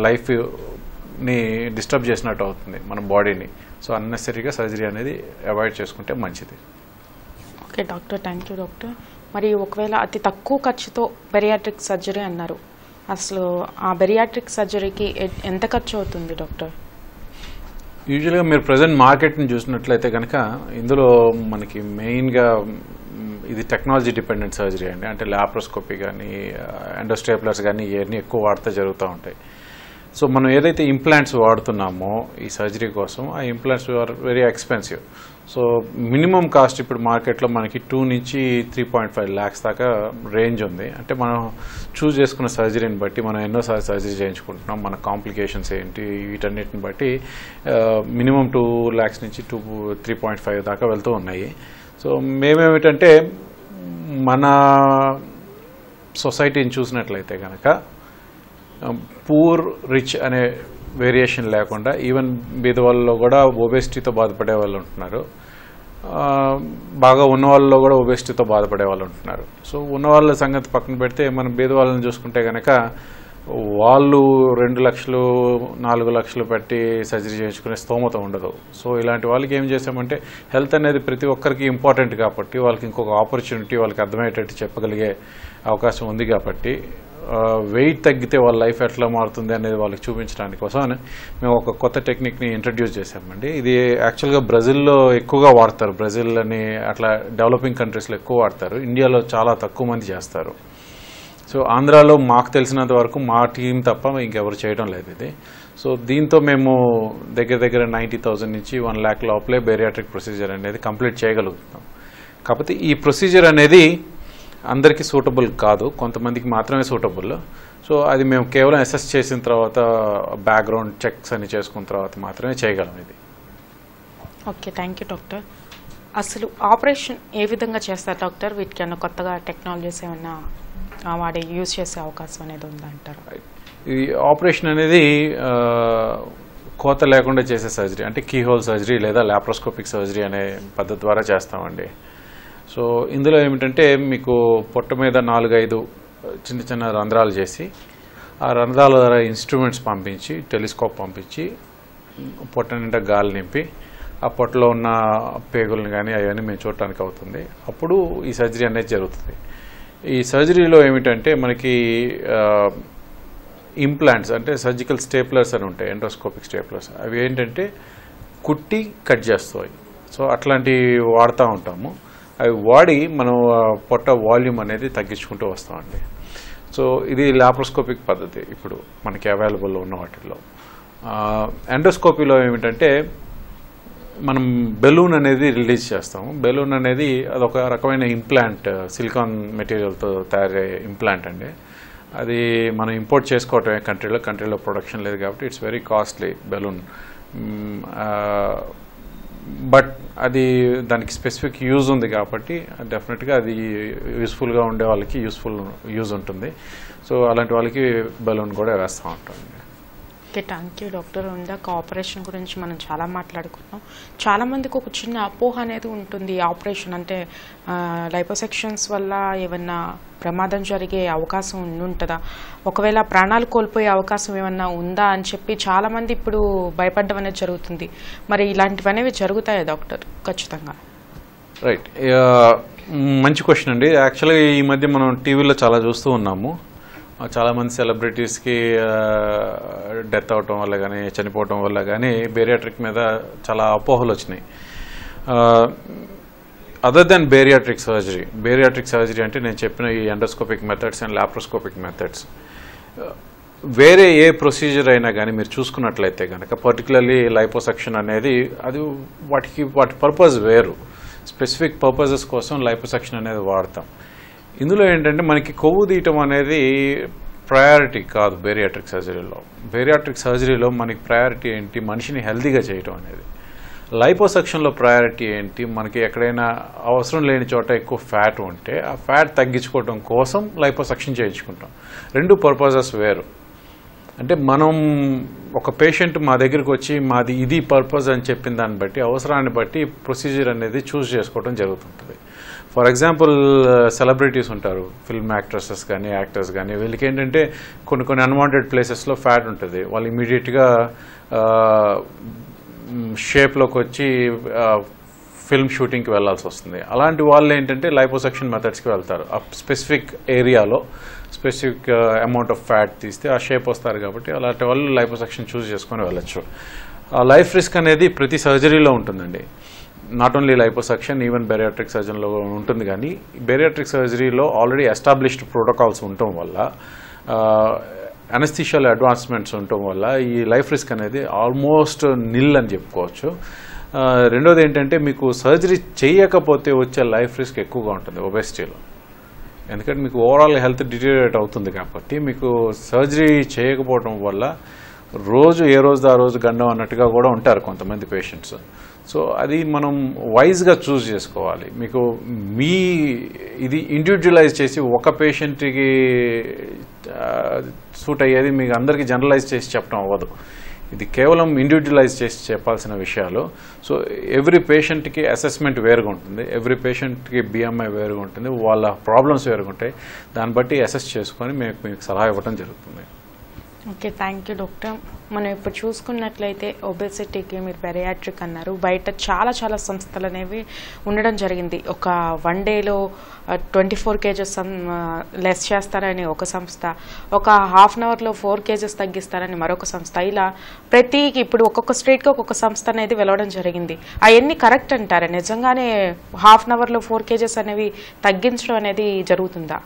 లైఫ్ని డిస్టర్బ్ చేసినట్టు అవుతుంది మన బాడీని సో అన్నెసరీగా సర్జరీ అనేది అవాయిడ్ చేసుకుంటే మంచిది okay doctor thank you doctor మరి ఒకవేళ అతి తక్కువ ఖర్చుతో బెరియాట్రిక్ సర్జరీ అన్నారు అసలు ఆ బెరియాట్రిక్ సర్జరీకి ఎ- ఎంత ఖర్చు అవుతుంది డాక్టర్ యూజువల్గా మీరు ప్రజెంట్ మార్కెట్ని చూసినట్లయితే కనుక ఇందులో మనకి మెయిన్గా మ్, ఇది టెక్నాలజీ డిపెండెంట్ సర్జరీ అండి అంటే ల్యాప్రోస్కోపీ కానీ ఎండోస్టేప్లర్స్ కానీ ఇవన్నీ ఎక్కువ వాడితే జరుగుతూ ఉంటాయి సో మనం ఏదైతే ఇంప్లాంట్స్ వాడుతున్నామో ఈ సర్జరీ కోసం ఆ implants are very expensive so minimum cost ఇప్పుడు మార్కెట్లో మనకి టూ నుంచి త్రీ పాయింట్ ఫైవ్ ల్యాక్స్ దాకా రేంజ్ ఉంది అంటే మనం చూస్ చేసుకున్న సర్జరీని బట్టి మనం ఎన్నోసార్లు సర్జరీ చేయించుకుంటున్నాం మన కాంప్లికేషన్స్ ఏంటి వీటన్నిటిని బట్టి మినిమం టూ ల్యాక్స్ నుంచి టూ త్రీ పాయింట్ ఫైవ్ దాకా వెళ్తూ ఉన్నాయి సో మేమేమిటంటే మన సొసైటీని చూసినట్లయితే కనుక పూర్ రిచ్ అనే వేరియేషన్ లేకుండా ఈవెన్ బీదవాళ్ళలో కూడా ఒబేసిటీతో బాధపడే వాళ్ళు ఉంటున్నారు ఆ, బాగా ఉన్న వాళ్ళలో కూడా ఒబేసిటీతో బాధపడే వాళ్ళు ఉంటున్నారు సో ఉన్న వాళ్ళ సంగతి పక్కన పెడితే మనం బీదవాళ్ళని చూసుకుంటే కనుక వాళ్ళు రెండు లక్షలు నాలుగు లక్షలు పెట్టి సర్జరీ చేయించుకునే స్తోమత ఉండదు సో ఇలాంటి వాళ్ళకి ఏం చేసామంటే హెల్త్ అనేది ప్రతి ఒక్కరికి ఇంపార్టెంట్ కాబట్టి వాళ్ళకి ఇంకొక ఆపర్చునిటీ వాళ్ళకి అర్థమయ్యేటట్టు చెప్పగలిగే అవకాశం ఉంది కాబట్టి వెయిట్ తగ్గితే వాళ్ళ లైఫ్ ఎట్లా మారుతుంది అనేది వాళ్ళకి చూపించడానికి కోసం మేము ఒక కొత్త టెక్నిక్ని ఇంట్రడ్యూస్ చేసామండి ఇది యాక్చువల్గా బ్రెజిల్లో ఎక్కువగా వాడతారు బ్రెజిల్ అని అట్లా డెవలపింగ్ కంట్రీస్లో ఎక్కువ వాడతారు ఇండియాలో చాలా తక్కువ మంది చేస్తారు సో ఆంధ్రాలో మాకు తెలిసినంత వరకు మా టీం తప్ప ఇంకెవరు చేయడం లేదు ఇది సో దీంతో మేము దగ్గర దగ్గర నైంటీ థౌజండ్ నుంచి వన్ ల్యాక్ లోపలే బేరియాట్రిక్ ప్రొసీజర్ అనేది కంప్లీట్ చేయగలుగుతున్నాం కాకపోతే ఈ ప్రొసీజర్ అనేది అందరికీ సూటబుల్ కాదు కొంతమందికి మాత్రమే సూటబుల్ సో అది మేము కేవలం అసెస్ చేసిన తర్వాత బ్యాక్గ్రౌండ్ చెక్స్ అని చేసుకున్న తర్వాత మాత్రమే చేయగలం ఇది ఓకే థ్యాంక్ యూ డాక్టర్ అసలు ఆపరేషన్ ఏ విధంగా చేస్తారు డాక్టర్ వీటికి ఏమన్నా కొత్తగా టెక్నాలజీస్ ఏమన్నా ఆ, వాడి యూజ్ చేసే అవకాశం అనేది ఉందంటారు ఈ ఆపరేషన్ అనేది ఆ, కోత లేకుండా చేసే సర్జరీ అంటే కీ హోల్ సర్జరీ లేదా లాప్రోస్కోపిక్ సర్జరీ అనే పద్ధతి ద్వారా చేస్తామండి సో ఇందులో ఏమిటంటే మీకు పొట్ట మీద నాలుగైదు చిన్న చిన్న రంధ్రాలు చేసి ఆ రంధ్రాల ద్వారా ఇన్స్ట్రుమెంట్స్ పంపించి టెలిస్కోప్ పంపించి పొట్ట నిండా గాలి నింపి ఆ పొట్టలో ఉన్న పేగులను కానీ అవన్నీ మేము చూడటానికి అవుతుంది అప్పుడు ఈ సర్జరీ అనేది జరుగుతుంది ఈ సర్జరీలో ఏమిటంటే మనకి ఇంప్లాంట్స్ అంటే సర్జికల్ స్టేప్లర్స్ అని ఉంటాయి ఎండోస్కోపిక్ స్టేప్లర్స్ అవి ఏంటంటే కుట్టి కట్ చేస్తాయి సో అట్లాంటివి వాడుతూ ఉంటాము అవి వాడి మనం ఆ పొట్ట వాల్యూమ్ అనేది తగ్గించుకుంటూ వస్తామండి సో ఇది లాప్రోస్కోపిక్ పద్ధతి ఇప్పుడు మనకి అవైలబుల్ ఉన్న వాటిల్లో ఎండోస్కోపీలో ఏమిటంటే మనం బెలూన్ అనేది రిలీజ్ చేస్తాము బెలూన్ అనేది అదొక రకమైన ఇంప్లాంట్ సిలికాన్ మెటీరియల్తో తయారయ్యే ఇంప్లాంట్ అండి అది మనం ఇంపోర్ట్ చేసుకోవటమే కంట్రీలో కంట్రీలో ప్రొడక్షన్ లేదు కాబట్టి it's very costly balloon but అది దానికి స్పెసిఫిక్ యూజ్ ఉంది కాబట్టి డెఫినెట్గా అది యూస్ఫుల్గా ఉండే వాళ్ళకి యూస్ఫుల్ యూజ్ ఉంటుంది సో అలాంటి వాళ్ళకి బెలూన్ కూడా వేస్తూ ఉంటాం ఓకే థ్యాంక్ యూ డాక్టర్ ఇందాక ఆపరేషన్ గురించి మనం చాలా మాట్లాడుకున్నాం చాలా మందికి ఒక చిన్న అపోహ అనేది ఉంటుంది ఈ ఆపరేషన్ అంటే లైపోసెక్షన్స్ వల్ల ఏమన్నా ప్రమాదం జరిగే అవకాశం ఉండి ఉంటుందా ఒకవేళ ప్రాణాలు కోల్పోయే అవకాశం ఏమన్నా ఉందా అని చెప్పి చాలా మంది ఇప్పుడు భయపడడం అనేది జరుగుతుంది మరి ఇలాంటివి అనేవి జరుగుతాయా డాక్టర్ ఖచ్చితంగా రైట్ మంచి క్వశ్చన్ అండి యాక్చువల్గా ఈ మధ్య మనం టీవీలో చాలా చూస్తూ ఉన్నాము చాలామంది సెలబ్రిటీస్కి డెత్ అవటం వల్ల కానీ చనిపోవటం వల్ల కానీ బేరియాట్రిక్ మీద చాలా అపోహలు వచ్చినాయి other than bariatric surgery bariatric surgery అంటే నేను చెప్పిన ఈ endoscopic methods and laparoscopic methods వేరే ఏ ప్రొసీజర్ అయినా కానీ మీరు చూసుకున్నట్లయితే కనుక పర్టికులర్లీ లైపోసెక్షన్ అనేది అది వాటికి వాటి పర్పస్ వేరు స్పెసిఫిక్ పర్పసెస్ కోసం లైపోసెక్షన్ అనేది వాడతాం ఇందులో ఏంటంటే మనకి కొవ్వు తీయటం అనేది ప్రయారిటీ కాదు బేరియాట్రిక్ సర్జరీలో బేరియాట్రిక్ సర్జరీలో మనకి ప్రయారిటీ ఏంటి మనిషిని హెల్తీగా చేయటం అనేది లైపోసెక్షన్లో ప్రయారిటీ ఏంటి మనకి ఎక్కడైనా అవసరం లేని చోట ఎక్కువ ఫ్యాట్ ఉంటే ఆ ఫ్యాట్ తగ్గించుకోవడం కోసం లైపోసెక్షన్ చేయించుకుంటాం రెండు పర్పసెస్ వేరు అంటే మనం ఒక పేషెంట్ మా దగ్గరికి వచ్చి మాది ఇది పర్పస్ అని చెప్పిన దాన్ని బట్టి అవసరాన్ని బట్టి ప్రొసీజర్ అనేది చూస్ చేసుకోవడం జరుగుతుంటుంది ఫర్ ఎగ్జాంపుల్ సెలబ్రిటీస్ ఉంటారు ఫిల్మ్ యాక్ట్రెసెస్ కానీ యాక్టర్స్ కానీ వీళ్ళకి ఏంటంటే కొన్ని కొన్ని అన్వాంటెడ్ ప్లేసెస్లో ఫ్యాట్ ఉంటుంది వాళ్ళు ఇమీడియట్గా షేప్లోకి వచ్చి ఫిల్మ్ షూటింగ్కి వెళ్ళాల్సి వస్తుంది అలాంటి వాళ్ళు ఏంటంటే లైపోసెక్షన్ మెథడ్స్కి వెళ్తారు ఆ స్పెసిఫిక్ ఏరియాలో స్పెసిఫిక్ అమౌంట్ ఆఫ్ ఫ్యాట్ తీస్తే ఆ షేప్ వస్తారు కాబట్టి అలాంటి వాళ్ళు లైపోసెక్షన్ చూస్ చేసుకొని వెళ్ళొచ్చు ఆ లైఫ్ రిస్క్ అనేది ప్రతి సర్జరీలో ఉంటుందండి not only liposuction even bariatric సర్జన్లో ఉంటుంది కానీ బెరియాట్రిక్ సర్జరీలో ఆల్రెడీ ఎస్టాబ్లిష్డ్ ప్రోటోకాల్స్ ఉండటం వల్ల అనస్థిషియల్ అడ్వాన్స్మెంట్స్ ఉండటం వల్ల ఈ లైఫ్ రిస్క్ అనేది ఆల్మోస్ట్ నిల్ అని చెప్పుకోవచ్చు ఆ, రెండోది ఏంటంటే మీకు సర్జరీ చేయకపోతే వచ్చే లైఫ్ రిస్క్ ఎక్కువగా ఉంటుంది ఒబెసిటీలో ఎందుకంటే మీకు ఓవరాల్ హెల్త్ డిటీరియేట్ అవుతుంది కాబట్టి మీకు సర్జరీ చేయకపోవడం వల్ల రోజు ఏ రోజు ఆ రోజు గండం అన్నట్టుగా కూడా ఉంటారు కొంతమంది పేషెంట్స్ సో అది మనం వైజ్గా చూస్ చేసుకోవాలి మీకు మీ ఇది ఇండివిజువలైజ్ చేసి ఒక పేషెంట్కి సూట్ అయ్యేది మీకు అందరికీ జనరలైజ్ చేసి చెప్పడం అవ్వదు ఇది కేవలం ఇండివిజువలైజ్ చేసి చెప్పాల్సిన విషయాలు సో ఎవ్రీ పేషెంట్కి అసెస్మెంట్ వేరుగా ఉంటుంది ఎవ్రీ పేషెంట్కి బిఎంఐ వేరుగా ఉంటుంది వాళ్ళ ప్రాబ్లమ్స్ వేరుగా ఉంటాయి దాన్ని బట్టి అసెస్ చేసుకొని మీకు మీకు సలహా ఇవ్వడం జరుగుతుంది ఓకే థ్యాంక్ యూ డాక్టర్ మనం ఇప్పుడు చూసుకున్నట్లయితే ఒబెసిటీకి మీరు బెరియాట్రిక్ అన్నారు బయట చాలా చాలా సంస్థలు అనేవి ఉండడం జరిగింది ఒక వన్ డేలో ట్వంటీ ఫోర్ కేజెస్ లెస్ చేస్తారని ఒక సంస్థ ఒక హాఫ్ అన్ అవర్లో ఫోర్ కేజెస్ తగ్గిస్తారని మరొక సంస్థ ఇలా ప్రతి ఇప్పుడు ఒక్కొక్క స్ట్రీట్కి ఒక్కొక్క సంస్థ అనేది వెలవడం జరిగింది అవన్నీ కరెక్ట్ అంటారా నిజంగానే హాఫ్ అన్ అవర్లో ఫోర్ కేజెస్ అనేవి తగ్గించడం అనేది జరుగుతుందా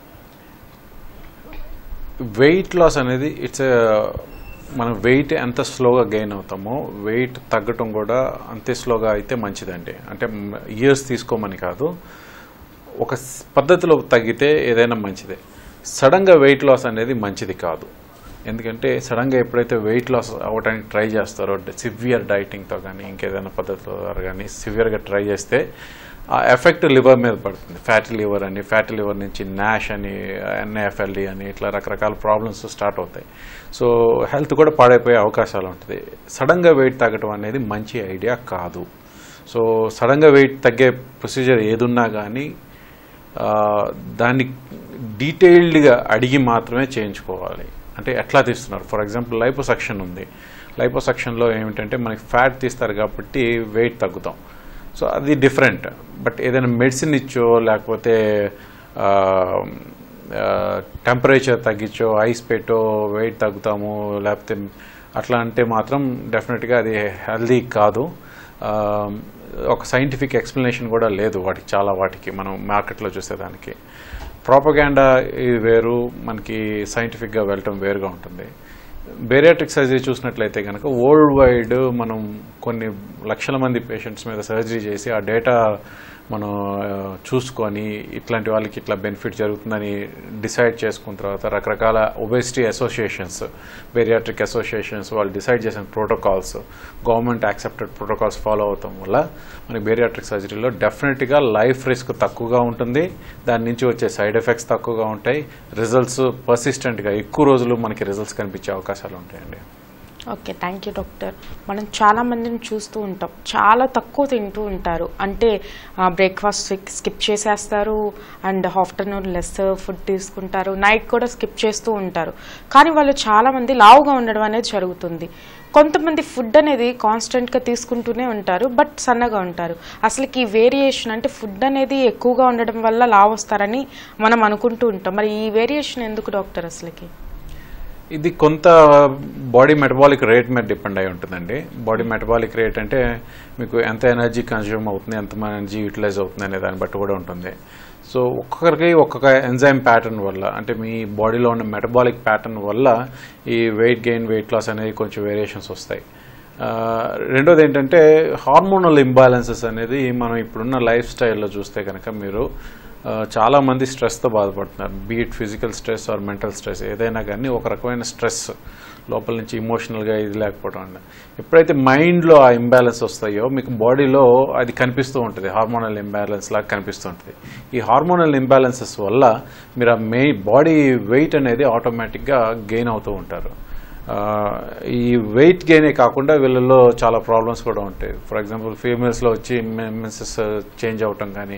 వెయిట్ లాస్ అనేది ఇట్స్ మనం వెయిట్ ఎంత స్లోగా గెయిన్ అవుతామో వెయిట్ తగ్గటం కూడా అంతే స్లోగా అయితే మంచిదండి అంటే ఇయర్స్ తీసుకోమని కాదు ఒక స్- పద్ధతిలో తగ్గితే ఏదైనా మంచిదే సడన్గా వెయిట్ లాస్ అనేది మంచిది కాదు ఎందుకంటే సడన్గా ఎప్పుడైతే వెయిట్ లాస్ అవ్వడానికి ట్రై చేస్తారో సివియర్ డైటింగ్తో కానీ ఇంకేదైనా పద్ధతితో ద్వారా కానీ సివియర్గా ట్రై చేస్తే ఆ ఎఫెక్ట్ లివర్ మీద పడుతుంది ఫ్యాటీ లివర్ అని ఫ్యాటీ లివర్ నుంచి నాష్ అని ఎన్ఏఎఫ్ఎల్డి అని ఇట్లా రకరకాల ప్రాబ్లమ్స్ స్టార్ట్ అవుతాయి సో హెల్త్ కూడా పాడైపోయే అవకాశాలు ఉంటుంది సడన్గా వెయిట్ తగ్గడం అనేది మంచి ఐడియా కాదు సో సడన్గా వెయిట్ తగ్గే ప్రొసీజర్ ఏదున్నా కానీ ఆ, దాన్ని డీటెయిల్డ్గా అడిగి మాత్రమే చేయించుకోవాలి అంటే ఎట్లా తీస్తున్నారు ఫర్ ఎగ్జాంపుల్ లైపోసక్షన్ ఉంది లైపోసక్షన్లో ఏమిటంటే మనకి ఫ్యాట్ తీస్తారు కాబట్టి వెయిట్ తగ్గుతాం సో అది డిఫరెంట్ బట్ ఏదైనా మెడిసిన్ ఇచ్చో లేకపోతే టెంపరేచర్ తగ్గించో ఐస్ పెట్టో వెయిట్ తగ్గుతాము లేకపోతే అట్లా అంటే మాత్రం డెఫినెట్గా అది హెల్దీ కాదు ఆ, ఒక సైంటిఫిక్ ఎక్స్ప్లెనేషన్ కూడా లేదు వాటికి చాలా వాటికి మనం మార్కెట్లో చూసేదానికి ప్రాపగాండా ఇది వేరు మనకి సైంటిఫిక్గా వెళ్ళటం వేరుగా ఉంటుంది బేరియాట్రిక్ సర్జరీ చూసినట్లయితే కనుక వరల్డ్ వైడ్ మనం కొన్ని లక్షల మంది పేషెంట్స్ మీద సర్జరీ చేసి ఆ డేటా మనం ఆ, చూసుకొని ఇట్లాంటి వాళ్ళకి ఇట్లా బెనిఫిట్ జరుగుతుందని డిసైడ్ చేసుకున్న తర్వాత రకరకాల ఒబెసిటీ అసోసియేషన్స్ బేరియాట్రిక్ అసోసియేషన్స్ వాళ్ళు డిసైడ్ చేసిన protocols government accepted protocols follow అవటం వల్ల మనకి బేరియాట్రిక్ సర్జరీలో డెఫినెట్గా లైఫ్ రిస్క్ తక్కువగా ఉంటుంది దాని నుంచి వచ్చే సైడ్ ఎఫెక్ట్స్ తక్కువగా ఉంటాయి రిజల్ట్స్ పర్సిస్టెంట్గా ఎక్కువ రోజులు మనకి రిజల్ట్స్ కనిపించే అవకాశాలు ఉంటాయండి ఓకే థ్యాంక్ యూ డాక్టర్ మనం చాలా మందిని చూస్తూ ఉంటాం చాలా తక్కువ తింటూ ఉంటారు అంటే బ్రేక్ఫాస్ట్ స్కిప్ చేసేస్తారు అండ్ ఆఫ్టర్నూన్ లెస్ ఫుడ్ తీసుకుంటారు నైట్ కూడా స్కిప్ చేస్తూ ఉంటారు కానీ వాళ్ళు చాలా మంది లావుగా ఉండడం అనేది జరుగుతుంది కొంతమంది ఫుడ్ అనేది కాన్స్టెంట్గా తీసుకుంటూనే ఉంటారు బట్ సన్నగా ఉంటారు అసలుకి ఈ వేరియేషన్ అంటే ఫుడ్ అనేది ఎక్కువగా ఉండడం వల్ల లావు వస్తారని మనం అనుకుంటూ ఉంటాం మరి ఈ వేరియేషన్ ఎందుకు డాక్టర్ అసలుకి ఇది కొంత బాడీ మెటబాలిక్ రేట్ మీద డిపెండ్ అయి ఉంటుందండి బాడీ మెటబాలిక్ రేట్ అంటే మీకు ఎంత ఎనర్జీ కన్జ్యూమ్ అవుతుంది ఎంత ఎనర్జీ యూటిలైజ్ అవుతుంది అనే దాన్ని బట్టి కూడా ఉంటుంది సో ఒక్కొక్కరికి ఒక్కొక్క ఎంజైమ్ ప్యాటర్న్ వల్ల అంటే మీ బాడీలో ఉన్న మెటబాలిక్ ప్యాటర్న్ వల్ల ఈ వెయిట్ గెయిన్ వెయిట్ లాస్ అనేది కొంచెం వేరియేషన్స్ వస్తాయి ఆ, రెండోది ఏంటంటే హార్మోనల్ ఇంబ్యాలెన్సెస్ అనేది మనం ఇప్పుడున్న లైఫ్ స్టైల్లో చూస్తే కనుక మీరు ఆ, చాలా మంది స్ట్రెస్తో బాధపడుతున్నారు be it physical stress or mental stress ఏదైనా కానీ ఒక రకమైన స్ట్రెస్ లోపల నుంచి ఇమోషనల్గా ఇది లేకపోవడం అన్న ఎప్పుడైతే మైండ్లో ఆ ఇంబ్యాలెన్స్ వస్తాయో మీకు బాడీలో అది కనిపిస్తూ ఉంటుంది హార్మోనల్ ఇంబ్యాలెన్స్ లాగా కనిపిస్తూ ఉంటుంది ఈ హార్మోనల్ ఇంబ్యాలెన్సెస్ వల్ల మీరు ఆ మెయి బాడీ వెయిట్ అనేది ఆటోమేటిక్గా గెయిన్ అవుతూ ఉంటారు ఆ, ఈ వెయిట్ గెయినే కాకుండా వీళ్ళలో చాలా ప్రాబ్లమ్స్ కూడా ఉంటాయి ఫర్ ఎగ్జాంపుల్ ఫీమేల్స్లో వచ్చి మెన్సెస్ చేంజ్ అవటం కానీ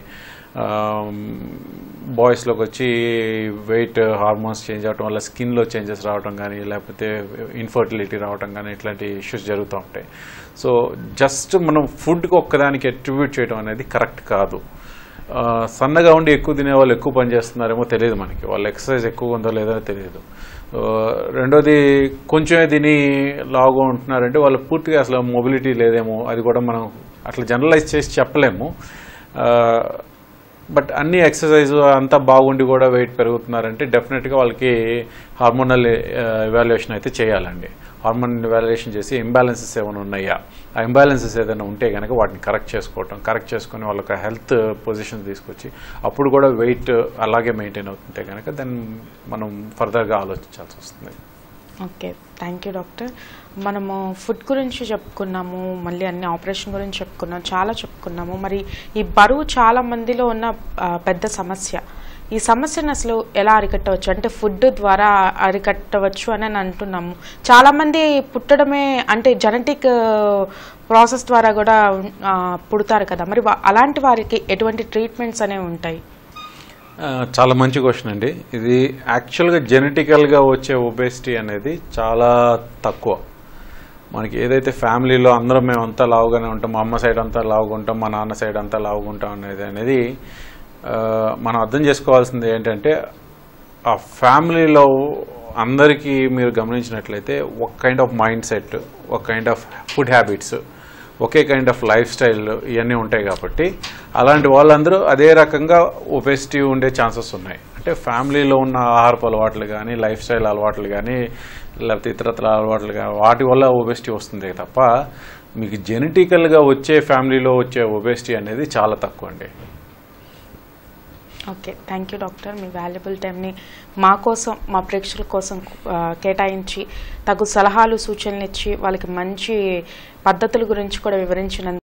బాయ్స్లోకి వచ్చి వెయిట్ హార్మోన్స్ చేంజ్ అవటం వల్ల స్కిన్లో చేంజెస్ రావటం కానీ లేకపోతే ఇన్ఫర్టిలిటీ రావటం కానీ ఇట్లాంటి ఇష్యూస్ జరుగుతూ ఉంటాయి సో జస్ట్ మనం ఫుడ్కి ఒక్కదానికి అట్రిబ్యూట్ చేయడం అనేది కరెక్ట్ కాదు ఆ, సన్నగా ఉండి ఎక్కువ తినే వాళ్ళు ఎక్కువ పని చేస్తున్నారేమో తెలియదు మనకి వాళ్ళు ఎక్సర్సైజ్ ఎక్కువ ఉందో లేదో తెలియదు ఆ, రెండోది కొంచెమే తిని లావుగా ఉంటున్నారంటే వాళ్ళు పూర్తిగా అసలు మొబిలిటీ లేదేమో అది కూడా మనం అట్లా జనరలైజ్ చేసి చెప్పలేము ఆ, బట్ అన్ని ఎక్సర్సైజ్ అంతా బాగుండి కూడా వెయిట్ పెరుగుతున్నారంటే డెఫినెట్గా వాళ్ళకి హార్మోనల్ ఎవాల్యుయేషన్ అయితే చేయాలండి హార్మోన్ ఎవాల్యుయేషన్ చేసి ఇంబ్యాలెన్సెస్ ఏమైనా ఉన్నాయా ఆ ఇంబ్యాలెన్సెస్ ఏదైనా ఉంటే కనుక వాటిని కరెక్ట్ చేసుకోవటం కరెక్ట్ చేసుకొని వాళ్ళకి హెల్త్ పొజిషన్ తీసుకొచ్చి అప్పుడు కూడా వెయిట్ అలాగే మెయింటైన్ అవుతుంటే కనుక దెన్ మనం ఫర్దర్గా ఆలోచించాల్సి వస్తుంది ఓకే థ్యాంక్ యూ డాక్టర్ మనము ఫుడ్ గురించి చెప్పుకున్నాము మళ్ళీ అన్ని ఆపరేషన్ గురించి చెప్పుకున్నాము చాలా చెప్పుకున్నాము మరి ఈ బరువు చాలా మందిలో ఉన్న ఆ, పెద్ద సమస్య ఈ సమస్యను అసలు ఎలా అరికట్టవచ్చు అంటే ఫుడ్ ద్వారా అరికట్టవచ్చు అని అని అంటున్నాము చాలా మంది పుట్టడమే అంటే జెనెటిక్ ప్రాసెస్ ద్వారా కూడా ఆ, పుడతారు కదా మరి వా- అలాంటి వారికి ఎటువంటి ట్రీట్మెంట్స్ అనేవి ఉంటాయి ఆ, చాలా మంచి క్వశ్చన్ అండి ఇది యాక్చువల్గా జెనెటికల్గా వచ్చే ఒబేసిటీ అనేది చాలా తక్కువ మనకి ఏదైతే ఫ్యామిలీలో అందరం మేము అంతా లావుగానే ఉంటాం మా అమ్మ సైడ్ అంతా లావుగా ఉంటాం మా నాన్న సైడ్ అంతా లావుగా ఉంటాం అనేది అనేది ఆ, మనం అర్థం చేసుకోవాల్సింది ఏంటంటే ఆ ఫ్యామిలీలో అందరికీ మీరు గమనించినట్లయితే ఒక కైండ్ ఆఫ్ మైండ్ సెట్ ఒక కైండ్ ఆఫ్ ఫుడ్ హ్యాబిట్స్ ఒకే కైండ్ ఆఫ్ లైఫ్ స్టైల్ ఇవన్నీ ఉంటాయి కాబట్టి అలాంటి వాళ్ళందరూ అదే రకంగా ఒబెసిటీ ఉండే ఛాన్సెస్ ఉన్నాయి అంటే ఫ్యామిలీలో ఉన్న ఆహారపు అలవాట్లు కానీ లైఫ్ స్టైల్ అలవాట్లు కానీ లేకపోతే ఇతరత్ర అలవాట్లు కానీ వాటి వల్ల ఒబెసిటీ వస్తుంది తప్ప మీకు జెనెటికల్గా వచ్చే ఫ్యామిలీలో వచ్చే ఒబెసిటీ అనేది చాలా తక్కువ అండి ఓకే థ్యాంక్ యూ డాక్టర్ మీ వాల్యుబుల్ టైంని మా కోసం మా ప్రేక్షకుల కోసం ఆ, కేటాయించి తగు సలహాలు సూచనలు ఇచ్చి వాళ్ళకి మంచి పద్ధతుల గురించి కూడా వివరించినందుకు